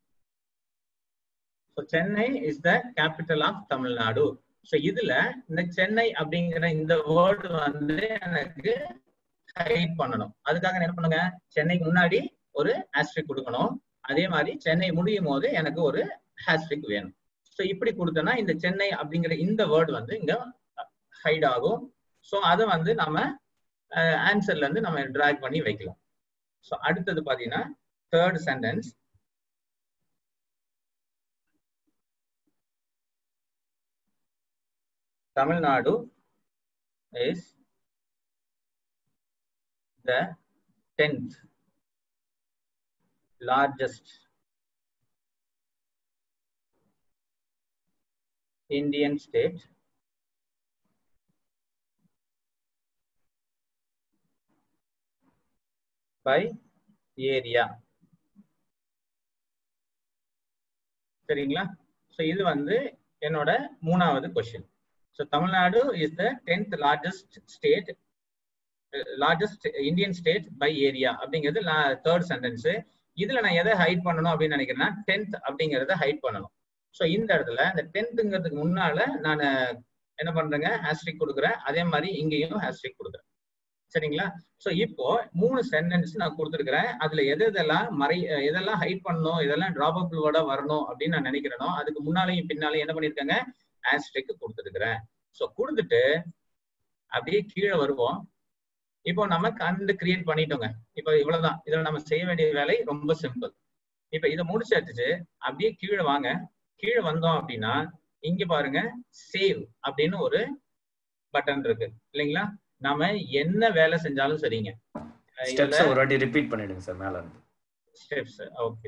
So Chennai is the capital of Tamil Nadu. So இதுல இந்த சென்னை அப்படிங்கிற இந்த வேர்டு வந்து எனக்கு ஹைட் பண்ணணும் அதுக்காக நான் என்ன பண்ணுங்க சென்னைக்கு முன்னாடி ஒரு ஹேஷ்ட்ரிக் கொடுக்கணும் அதே மாதிரி சென்னை முடியும் போது எனக்கு ஒரு ஹேஷ்ட்ரிக் வேணும் ஸோ இப்படி கொடுத்தோன்னா இந்த சென்னை அப்படிங்கிற இந்த வேர்டு வந்து இங்க ஹைட் ஆகும் ஸோ அதை வந்து நம்ம ஆன்சர்ல இருந்து நம்ம டிராக் பண்ணி வைக்கலாம் ஸோ அடுத்தது பார்த்தீங்கன்னா third sentence Tamil Nadu is the tenth largest Indian state by area சரிங்களா ஸோ இது வந்து என்னோட மூணாவது question so Tamil Nadu is the tenth largest state largest Indian state by area அப்படிங்கிறது தேர்ட் சென்டென்ஸ் இதுல நான் எதை ஹைட் பண்ணணும் அப்படின்னு நினைக்கிறேன்னா டென்த் அப்படிங்கறத ஹைட் பண்ணணும் ஸோ இந்த இடத்துல இந்த டென்த்துங்கிறதுக்கு முன்னால நான் என்ன பண்றேங்க ஹேஷ்ட்ரிக் கொடுக்குறேன் அதே மாதிரி இங்கேயும் ஹேஷ்ட்ரிக் கொடுக்குறேன் சரிங்களா ஸோ இப்போ மூணு சென்டென்ஸ் நான் கொடுத்துருக்கிறேன் அதுல எது எதெல்லாம் மறை எதெல்லாம் ஹைட் பண்ணணும் இதெல்லாம் டிராபபிள் வேர்டா வரணும் அப்படின்னு நான் நினைக்கிறேனோ அதுக்கு முன்னாலையும் பின்னாலையும் என்ன பண்ணிருக்கேங்க ஹேஷ்ட்ரிக் கொடுத்துருக்கிறேன் ஸோ கொடுத்துட்டு அப்படியே கீழே வருவோம் இப்போ நம்ம கண்டு கிரியேட் பண்ணிட்டோங்க இப்போ இவ்வளவுதான் இதுல நம்ம செய்ய வேண்டிய வேலை ரொம்ப சிம்பிள் இப்போ இதை முடிச்சாச்சு அப்படியே கீழே வாங்க கீழே வந்தோம் அப்படின்னா இங்க பாருங்க சேவ் அப்படின்னு ஒரு பட்டன் இருக்கு இல்லைங்களா நாம என்ன வேலை செஞ்சாலும் சரிங்க ஸ்டெப்ஸ் ஒரு வாட்டி ரிப்பீட் பண்ணிடுங்க சார் மேல இருந்து ஸ்டெப்ஸ் ஓகே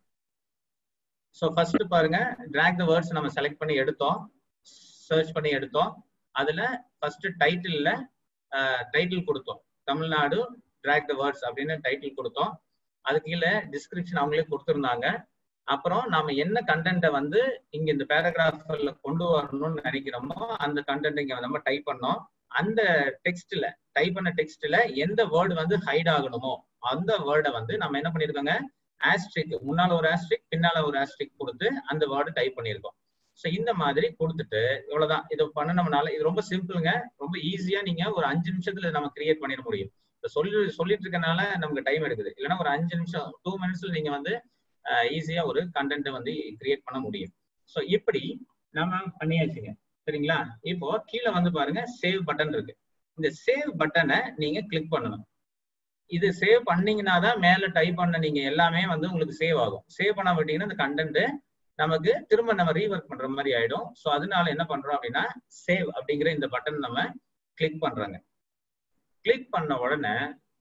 ஸோ ஃபர்ஸ்ட் பாருங்க டிராக் த வேர்ட்ஸ் நம்ம செலக்ட் பண்ணி எடுத்தோம் சர்ச் பண்ணி எடுத்தோம் அதுல ஃபர்ஸ்ட் டைட்டில்ல டைட்டில் கொடுத்தோம் தமிழ்நாடு டிராக் த வேர்ட்ஸ் அப்படின்னு டைட்டில் கொடுத்தோம் அது கீழே டிஸ்கிரிப்ஷன் அவங்களே கொடுத்துருந்தாங்க அப்புறம் நாம என்ன கண்டென்ட்டை வந்து இங்க இந்த பேராகிராஃப்ல கொண்டு வரணும்னு நினைக்கிறோமோ அந்த கண்டென்ட் இங்க நம்ம டைப் பண்ணோம் அந்த டெக்ஸ்ட்ல டைப் பண்ண டெக்ஸ்ட்ல எந்த வேர்டு வந்து ஹைட் ஆகணுமோ அந்த வேர்டை வந்து நம்ம என்ன பண்ணிருக்கோங்க ஆஸ்ட்ரிக் முன்னால ஒரு ஆஸ்ட்ரிக் பின்னால ஒரு ஆஸ்ட்ரிக் கொடுத்து அந்த வேர்டு டைப் பண்ணியிருக்கோம் ஸோ இந்த மாதிரி கொடுத்துட்டு இவ்வளவுதான் இதை பண்ணணும்னால இது ரொம்ப சிம்பிளுங்க ரொம்ப ஈஸியா நீங்க ஒரு அஞ்சு நிமிஷத்துல நம்ம கிரியேட் பண்ணிட முடியும் இப்போ சொல்லி சொல்லிட்டு இருக்கனால நமக்கு டைம் எடுக்குது இல்லைன்னா ஒரு அஞ்சு நிமிஷம் டூ மினிட்ஸ்ல நீங்க வந்து ஈஸியா ஒரு கண்டென்ட் வந்து கிரியேட் பண்ண முடியும் ஸோ இப்படி நம்ம பண்ணியாச்சுங்க சரிங்களா இப்போ கீழே வந்து பாருங்க சேவ் பட்டன் இருக்கு இந்த சேவ் பட்டனை நீங்க கிளிக் பண்ணணும் இது சேவ் பண்ணீங்கன்னா தான் மேல டைப் பண்ண நீங்க எல்லாமே வந்து உங்களுக்கு சேவ் ஆகும் சேவ் பண்ண விட்டீங்கன்னா இந்த கண்டென்ட் நமக்கு திரும்ப நம்ம ரீஒர்க் பண்ற மாதிரி ஆயிடும் ஸோ அதனால என்ன பண்றோம் அப்படின்னா சேவ் அப்படிங்கிற இந்த பட்டன் நம்ம கிளிக் பண்றாங்க கிளிக் பண்ண உடனே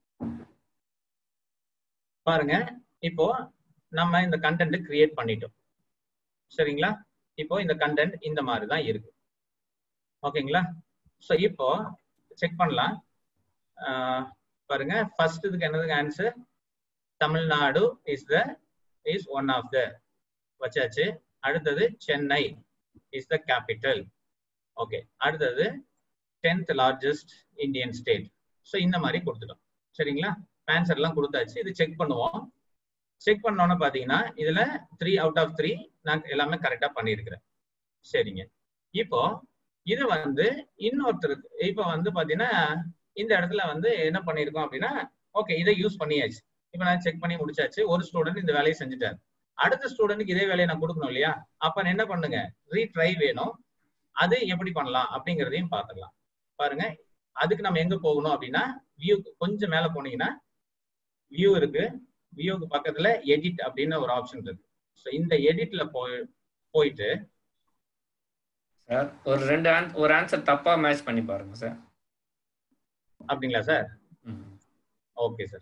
பாருங்க இப்போ நம்ம இந்த கண்டென்ட் கிரியேட் பண்ணிட்டோம் சரிங்களா இப்போ இந்த கண்டென்ட் இந்த மாதிரி தான் இருக்கு ஓகேங்களா ஸோ இப்போ செக் பண்ணலாம் பாருங்க ஃபர்ஸ்ட் இதுக்கு என்னதுக்கு answer Tamil Nadu is the is one of the வச்சாச்சு அடுத்தது Chennai is the capital okay அடுத்தது tenth largest Indian state so இந்த மாதிரி கொடுத்துட்டோம் சரிங்களா ஆன்சர் எல்லாம் கொடுத்தாச்சு இது செக் பண்ணுவோம் செக் பண்ணோன்னு பாத்தீங்கன்னா இதுல த்ரீ அவுட் ஆஃப் த்ரீ நான் எல்லாமே கரெக்டா பண்ணியிருக்கிறேன் சரிங்க இப்போ இது வந்து இன்னொருத்தருக்கு இப்போ வந்து பாத்தீங்கன்னா இந்த இடத்துல வந்து என்ன பண்ணியிருக்கோம் அப்படின்னா ஓகே இதை யூஸ் பண்ணியாச்சு இப்போ நான் செக் பண்ணி முடிச்சாச்சு ஒரு ஸ்டூடெண்ட் இந்த வேலையை செஞ்சுட்டாரு அடுத்த ஸ்டூடெண்ட்டுக்கு இதே வேலையை நான் கொடுக்கணும் இல்லையா அப்ப என்ன பண்ணுங்க ரீட்ரை வேணும் அது எப்படி பண்ணலாம் அப்படிங்கிறதையும் பார்த்துக்கலாம் பாருங்க அதுக்கு நம்ம எங்க போகணும் அப்படின்னா வியூ கொஞ்சம் மேல போனீங்கன்னா வியூ இருக்கு வியூக்கு பக்கத்துல எடிட் அப்படின்னு ஒரு ஆப்ஷன் இருக்கு ஸோ இந்த எடிட்ல போய் போயிட்டு சார் ஒரு ரெண்டு ஆன் ஒரு ஆன்சர் தப்பா மேட்ச் பண்ணி பாருங்க சார் அப்படிங்களா சார் ம். ஓகே சார்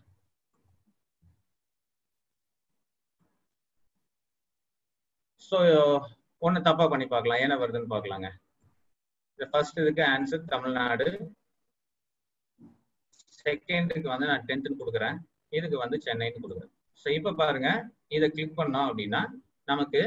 ஸோ ஒன்று தப்பா பண்ணி பார்க்கலாம் என்ன வருதுன்னு பார்க்கலாங்க இந்த ஃபர்ஸ்ட் இதுக்கு ஆன்சர் தமிழ்நாடு செகண்டுக்கு வந்து நான் டென்த்துன்னு கொடுக்குறேன் இதுக்கு வந்து சென்னைன்னு கொடுக்குறேன் ஸோ இப்போ பாருங்க இதை கிளிக் பண்ணோம் அப்படின்னா நமக்கு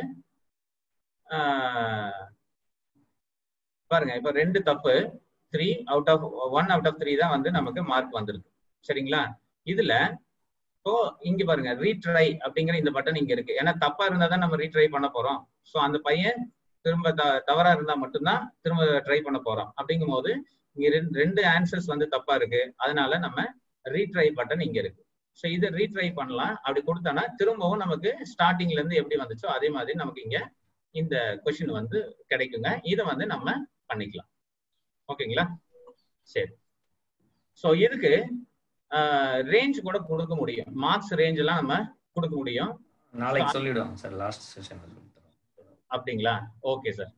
ஆஹ், பாருங்க இப்போ ரெண்டு தப்பு three out of one out of three தான் வந்து நமக்கு மார்க் வந்திருக்கு சரிங்களா இதுல இப்போ இங்க பாருங்க ரீட்ரை அப்படிங்கிற இந்த பட்டன் இங்க இருக்கு ஏன்னா தப்பா இருந்தா தான் நம்ம ரீட்ரை பண்ண போறோம் ஸோ அந்த பையன் திரும்ப த- தவறா இருந்தா மட்டும்தான் திரும்ப ட்ரை பண்ண போறோம் அப்படிங்கும் போது இங்க ரெண்டு ரெண்டு ஆன்சர்ஸ் வந்து தப்பா இருக்கு அதனால நம்ம ரீட்ரை பட்டன் இங்க இருக்கு ஸோ இதை ரீட்ரை பண்ணலாம் அப்படி கொடுத்தோன்னா திரும்பவும் நமக்கு ஸ்டார்டிங்ல இருந்து எப்படி வந்துச்சோ அதே மாதிரி நமக்கு இங்க இந்த கொஷின் வந்து கிடைக்குங்க இதை வந்து நம்ம பண்ணிக்கலாம் ஓகேங்களா சரி ஸோ இதுக்கு ரேஞ்ச் கூட கொடுக்க முடியும் மார்க்ஸ் ரேஞ்ச் எல்லாம் நம்ம கொடுக்க முடியும் நாளைக்கு சொல்லிடுவாங்க சார் லாஸ்ட் செஷன்ல சொல்லிடுறோம் அப்படிங்களா ஓகே சார்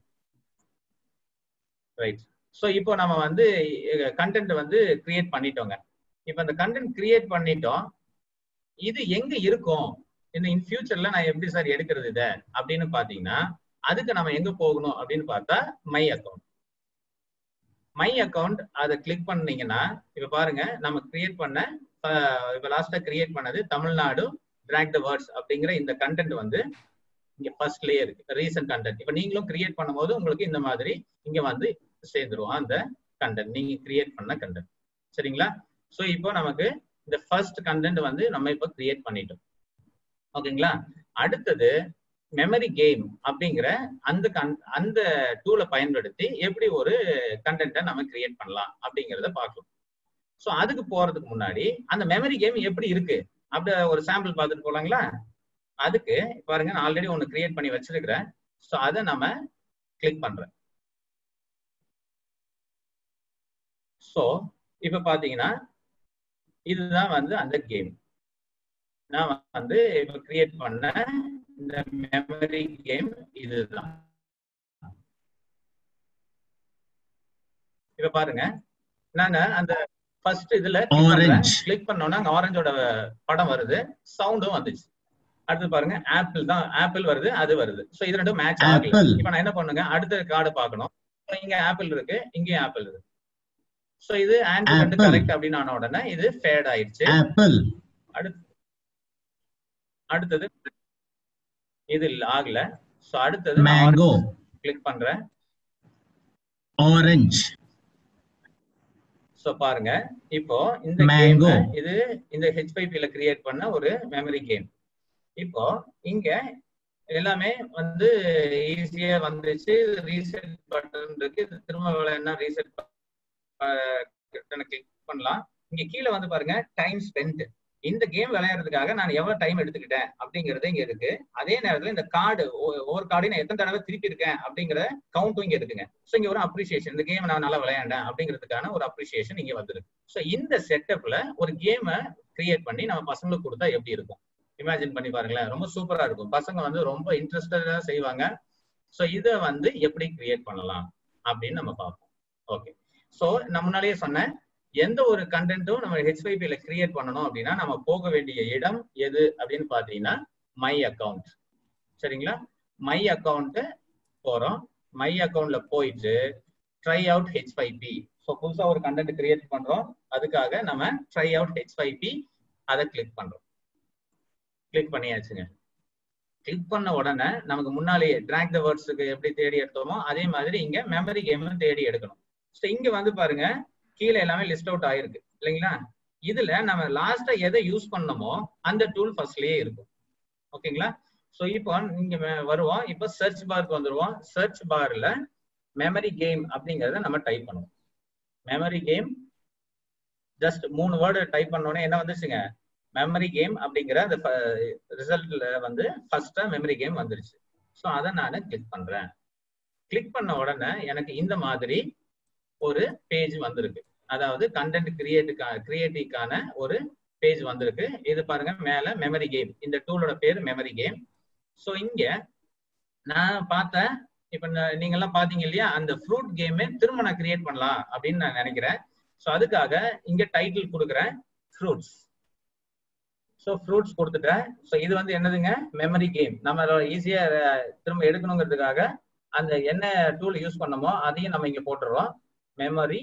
ரைட் ஸோ இப்போ நம்ம வந்து கண்டென்ட் வந்து கிரியேட் பண்ணிட்டோங்க இப்போ அந்த கண்டென்ட் கிரியேட் பண்ணிட்டோம் இது எங்க இருக்கும் இந்த இன் ஃபியூச்சர்ல நான் எப்படி சார் எடுக்கிறது இதை அப்படின்னு பாத்தீங்கன்னா அதுக்கு நம்ம எங்க போகணும் அப்படின்னு பார்த்தா மை அக்கௌண்ட் மை அக்கௌண்ட் அதை கிளிக் பண்ணீங்கன்னா இப்ப பாருங்க நம்ம கிரியேட் பண்ண அஹ், இப்ப லாஸ்டா கிரியேட் பண்ணது தமிழ்நாடு டிராக் த வேர்ட்ஸ் அப்படிங்கிற இந்த கண்டென்ட் வந்து இங்க ஃபர்ஸ்ட்லயே இருக்கு ரீசன்ட் கண்டென்ட் இப்ப நீங்களும் கிரியேட் பண்ணும்போது உங்களுக்கு இந்த மாதிரி இங்க வந்து சேர்ந்துரும் அந்த கண்டென்ட் நீங்க கிரியேட் பண்ண கண்டென்ட் சரிங்களா சோ இப்போ நமக்கு இந்த ஃபர்ஸ்ட் கண்டென்ட் வந்து நம்ம இப்போ கிரியேட் பண்ணிட்டோம் ஓகேங்களா அடுத்தது மெமரி கேம் அப்படிங்கிற அந்த கன் அந்த டூலை பயன்படுத்தி எப்படி ஒரு கண்டென்ட்டை நம்ம கிரியேட் பண்ணலாம் அப்படிங்கிறத பார்க்கலாம் ஸோ அதுக்கு போறதுக்கு முன்னாடி அந்த மெமரி கேம் எப்படி இருக்கு அப்படி ஒரு சாம்பிள் பார்த்துட்டு போலாங்களா அதுக்கு பாருங்க நான் ஆல்ரெடி ஒன்று கிரியேட் பண்ணி வச்சிருக்கிறேன் ஸோ அதை நம்ம கிளிக் பண்றேன் ஸோ இப்போ பார்த்தீங்கன்னா இதுதான் வந்து அந்த கேம் நான் வந்து இப்போ கிரியேட் பண்ண இந்த மெமரி கேம் இதுதான் இப்ப பாருங்க நாங்க அந்த ஃபர்ஸ்ட் இதுல Orange. கிளிக் பண்ணோம்னா அங்க ஆரஞ்சோட படம் வருது சவுண்டும் வந்துச்சு அடுத்து பாருங்க ஆப்பிள் தான் ஆப்பிள் வருது அது வருது சோ இது ரெண்டும் மேட்ச் ஆகல Apple. இப்ப நான் என்ன பண்ணுங்க அடுத்த கார்டு பார்க்கணும் So, இங்க ஆப்பிள் இருக்கு இங்கேயும் ஆப்பிள் இருக்கு சோ இது ஆன்சர் ரெண்டு Apple. கரெக்ட் அப்படின்னு ஆன உடனே இது ஃபேட் ஆயிடுச்சு apple, அடுத்து அடுத்தது இது இல்ல ஆகல சோ அடுத்தது mango, கிளிக் பண்றேன் orange, சோ பாருங்க இப்போ இந்த Mango. கேம் இது இந்த H5P ல கிரியேட் பண்ண ஒரு மெமரி கேம் இப்போ இங்க எல்லாமே வந்து ஈஸியா வந்துச்சு ரீசெட் பட்டன் இருக்கு இது திரும்ப வேலைன்னா ரீசெட் கிளிக் பண்ணலாம் இங்க கீழே வந்து பாருங்க டைம் ஸ்பெண்ட் இந்த கேம் விளையாடுறதுக்காக நான் எவ்வளவு டைம் எடுத்துக்கிட்டேன் அப்படிங்கறது இங்க இருக்கு அதே நேரத்துல இந்த கார்டு ஒவ்வொரு கார்டையும் நான் எத்தனை தடவை திருப்பி இருக்கேன் அப்படிங்கிற கவுண்ட்டும் இங்க இருக்குங்க சோ இங்க ஒரு அப்ரிசியேஷன் இந்த கேம் நான் நல்லா விளையாண்டேன் அப்படிங்கிறதுக்கான ஒரு அப்ரிசியேஷன் இங்க வந்துருக்கு சோ இந்த செட்டப்ல ஒரு கேமை கிரியேட் பண்ணி நம்ம பசங்களுக்கு கொடுத்தா எப்படி இருக்கும் இமேஜின் பண்ணி பாருங்களேன் ரொம்ப சூப்பரா இருக்கும் பசங்க வந்து ரொம்ப இன்ட்ரெஸ்டடா செய்வாங்க சோ இதை வந்து எப்படி கிரியேட் பண்ணலாம் அப்படின்னு நம்ம பார்ப்போம் ஓகே சோ நான் முன்னாலேயே சொன்னேன் எந்த ஒரு கண்டென்ட்டும் நம்ம H5P ல கிரியேட் பண்ணணும் அப்படின்னா நம்ம போக வேண்டிய இடம் எது அப்படின்னு பாத்தீங்கன்னா மை அக்கவுண்ட் சரிங்களா மை அக்கவுண்ட் போறோம் மை அக்கவுண்ட்ல போயிட்டு ட்ரை அவுட் H5P ஸோ புதுசா ஒரு கண்டென்ட் கிரியேட் பண்றோம் அதுக்காக நம்ம ட்ரை அவுட் H5P அதை கிளிக் பண்றோம் கிளிக் பண்ணியாச்சுங்க கிளிக் பண்ண உடனே நமக்கு முன்னாலேயே ட்ராக் த வேர்ட்ஸுக்கு எப்படி தேடி எடுத்தோமோ அதே மாதிரி இங்க மெமரி கேம் தேடி எடுக்கணும் ஸோ இங்க வந்து பாருங்க கீழே எல்லாமே லிஸ்ட் அவுட் ஆயிருக்கு இல்லைங்களா இதுல நம்ம லாஸ்டா எதை யூஸ் பண்ணமோ அந்த டூல் ஃபர்ஸ்ட்லயே இருக்கும் ஓகேங்களா ஸோ இப்போ நீங்க மே- வருவோம் இப்போ சர்ச் பார்க்கு வந்துருவோம் சர்ச் பார்ல மெமரி கேம் அப்படிங்கறத நம்ம டைப் பண்ணுவோம் மெமரி கேம் ஜஸ்ட் மூணு வேர்டு டைப் பண்ணோடனே என்ன வந்துச்சுங்க மெமரி கேம் அப்படிங்கிற அந்த ரிசல்ட்ல வந்து ஃபர்ஸ்டா மெமரி கேம் வந்துருச்சு ஸோ அதை நான் கிளிக் பண்றேன் கிளிக் பண்ண உடனே எனக்கு இந்த மாதிரி ஒரு பேஜ் வந்திருக்கு அதாவது கண்டென்ட் கிரியேட்டுக்கா கிரியேட்டிவ்க்கான ஒரு பேஜ் வந்திருக்கு இது பாருங்க மேல மெமரி கேம் இந்த டூலோட பேர் மெமரி கேம் ஸோ இங்க நான் பார்த்தேன் இப்ப நான் நீங்க எல்லாம் பாத்தீங்க இல்லையா அந்த ஃப்ரூட் கேமே திரும்ப நான் கிரியேட் பண்ணலாம் அப்படின்னு நான் நினைக்கிறேன் ஸோ அதுக்காக இங்க டைட்டில் கொடுக்குறேன் ஃப்ரூட்ஸ் ஸோ ஃப்ரூட்ஸ் கொடுத்துட்டேன் ஸோ இது வந்து என்னதுங்க மெமரி கேம் நம்ம ஈஸியா திரும்ப எடுக்கணுங்கிறதுக்காக அந்த என்ன டூல் யூஸ் பண்ணமோ அதையும் நம்ம இங்க போட்டுறோம் மெமரி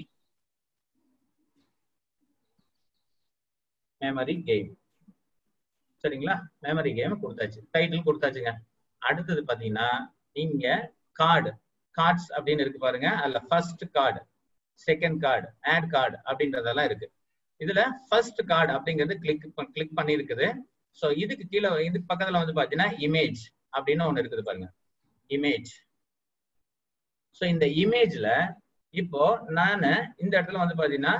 மெமரி கேம் சரிங்களா மெமரி கேம் கொடுத்தாச்சு டைட்டில் கொடுத்தாச்சுங்க அடுத்தது பாத்தீங்கன்னா இங்க கார்டு கார்ட்ஸ் அப்படின்னு இருக்கு பாருங்க அதுல first card second card add card அப்படின்றதெல்லாம் இருக்கு இதுல ஃபர்ஸ்ட் கார்டு அப்படிங்கிறது கிளிக் கிளிக் பண்ணி இருக்குது ஸோ இதுக்கு கீழே இதுக்கு பக்கத்துல வந்து பாத்தீங்கன்னா இமேஜ் அப்படின்னு ஒண்ணு இருக்குது பாருங்க இமேஜ் ஸோ இந்த இமேஜ்ல இப்போ நான் இந்த இடத்துல வந்து பாத்தீங்கன்னா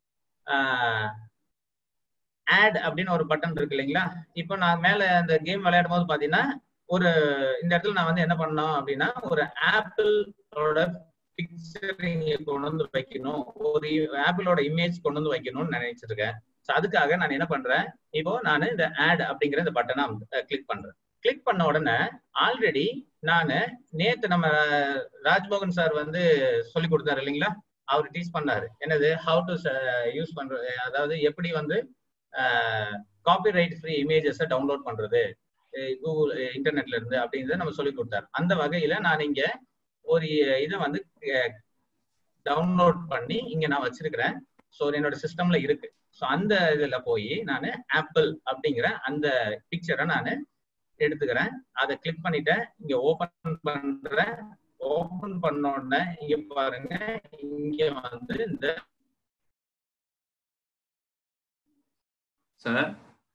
ஆட் அப்படின்னு ஒரு பட்டன் இருக்கு இல்லைங்களா இப்போ நான் மேல அந்த கேம் விளையாடும் போது பாத்தீங்கன்னா ஒரு இந்த இடத்துல நான் வந்து என்ன பண்ணோம் அப்படின்னா ஒரு ஆப்பிளோட பிக்சர் இங்க கொண்டு வந்து வைக்கணும் ஒரு ஆப்பிளோட இமேஜ் கொண்டு வந்து வைக்கணும்னு நினைச்சிருக்கேன் ஸோ அதுக்காக நான் என்ன பண்றேன் இப்போ நான் இந்த ஆட் அப்படிங்கிற இந்த பட்டனை கிளிக் பண்றேன் கிளிக் பண்ண உடனே ஆல்ரெடி நான் நேத்து நம்ம ராஜ்மோகன் சார் வந்து சொல்லி கொடுத்தாரு இல்லைங்களா அவர் டீச் பண்ணாரு என்னது ஹவு டு யூஸ் பண்ற அதாவது எப்படி வந்து காப்பிரைட் ஃப்ரீ இமேஜஸை டவுன்லோட் பண்றது கூகுள் இன்டர்நெட்ல இருந்து அப்படின்றத நம்ம சொல்லி கொடுத்தாரு அந்த வகையில நான் இங்க ஒரு இதை வந்து டவுன்லோட் பண்ணி இங்க நான் வச்சிருக்கிறேன் ஸோ என்னோட சிஸ்டம்ல இருக்கு ஸோ அந்த இதுல போய் நான் ஆப்பிள் அப்படிங்கிற அந்த பிக்சரை நான் எடுத்துக்கிறேன் அதை கிளிக் பண்ணிட்டேன் இங்க ஓபன் பண்றேன் ஓபன் பண்ண உடனே இங்க பாருங்க இங்க வந்து இந்த சார்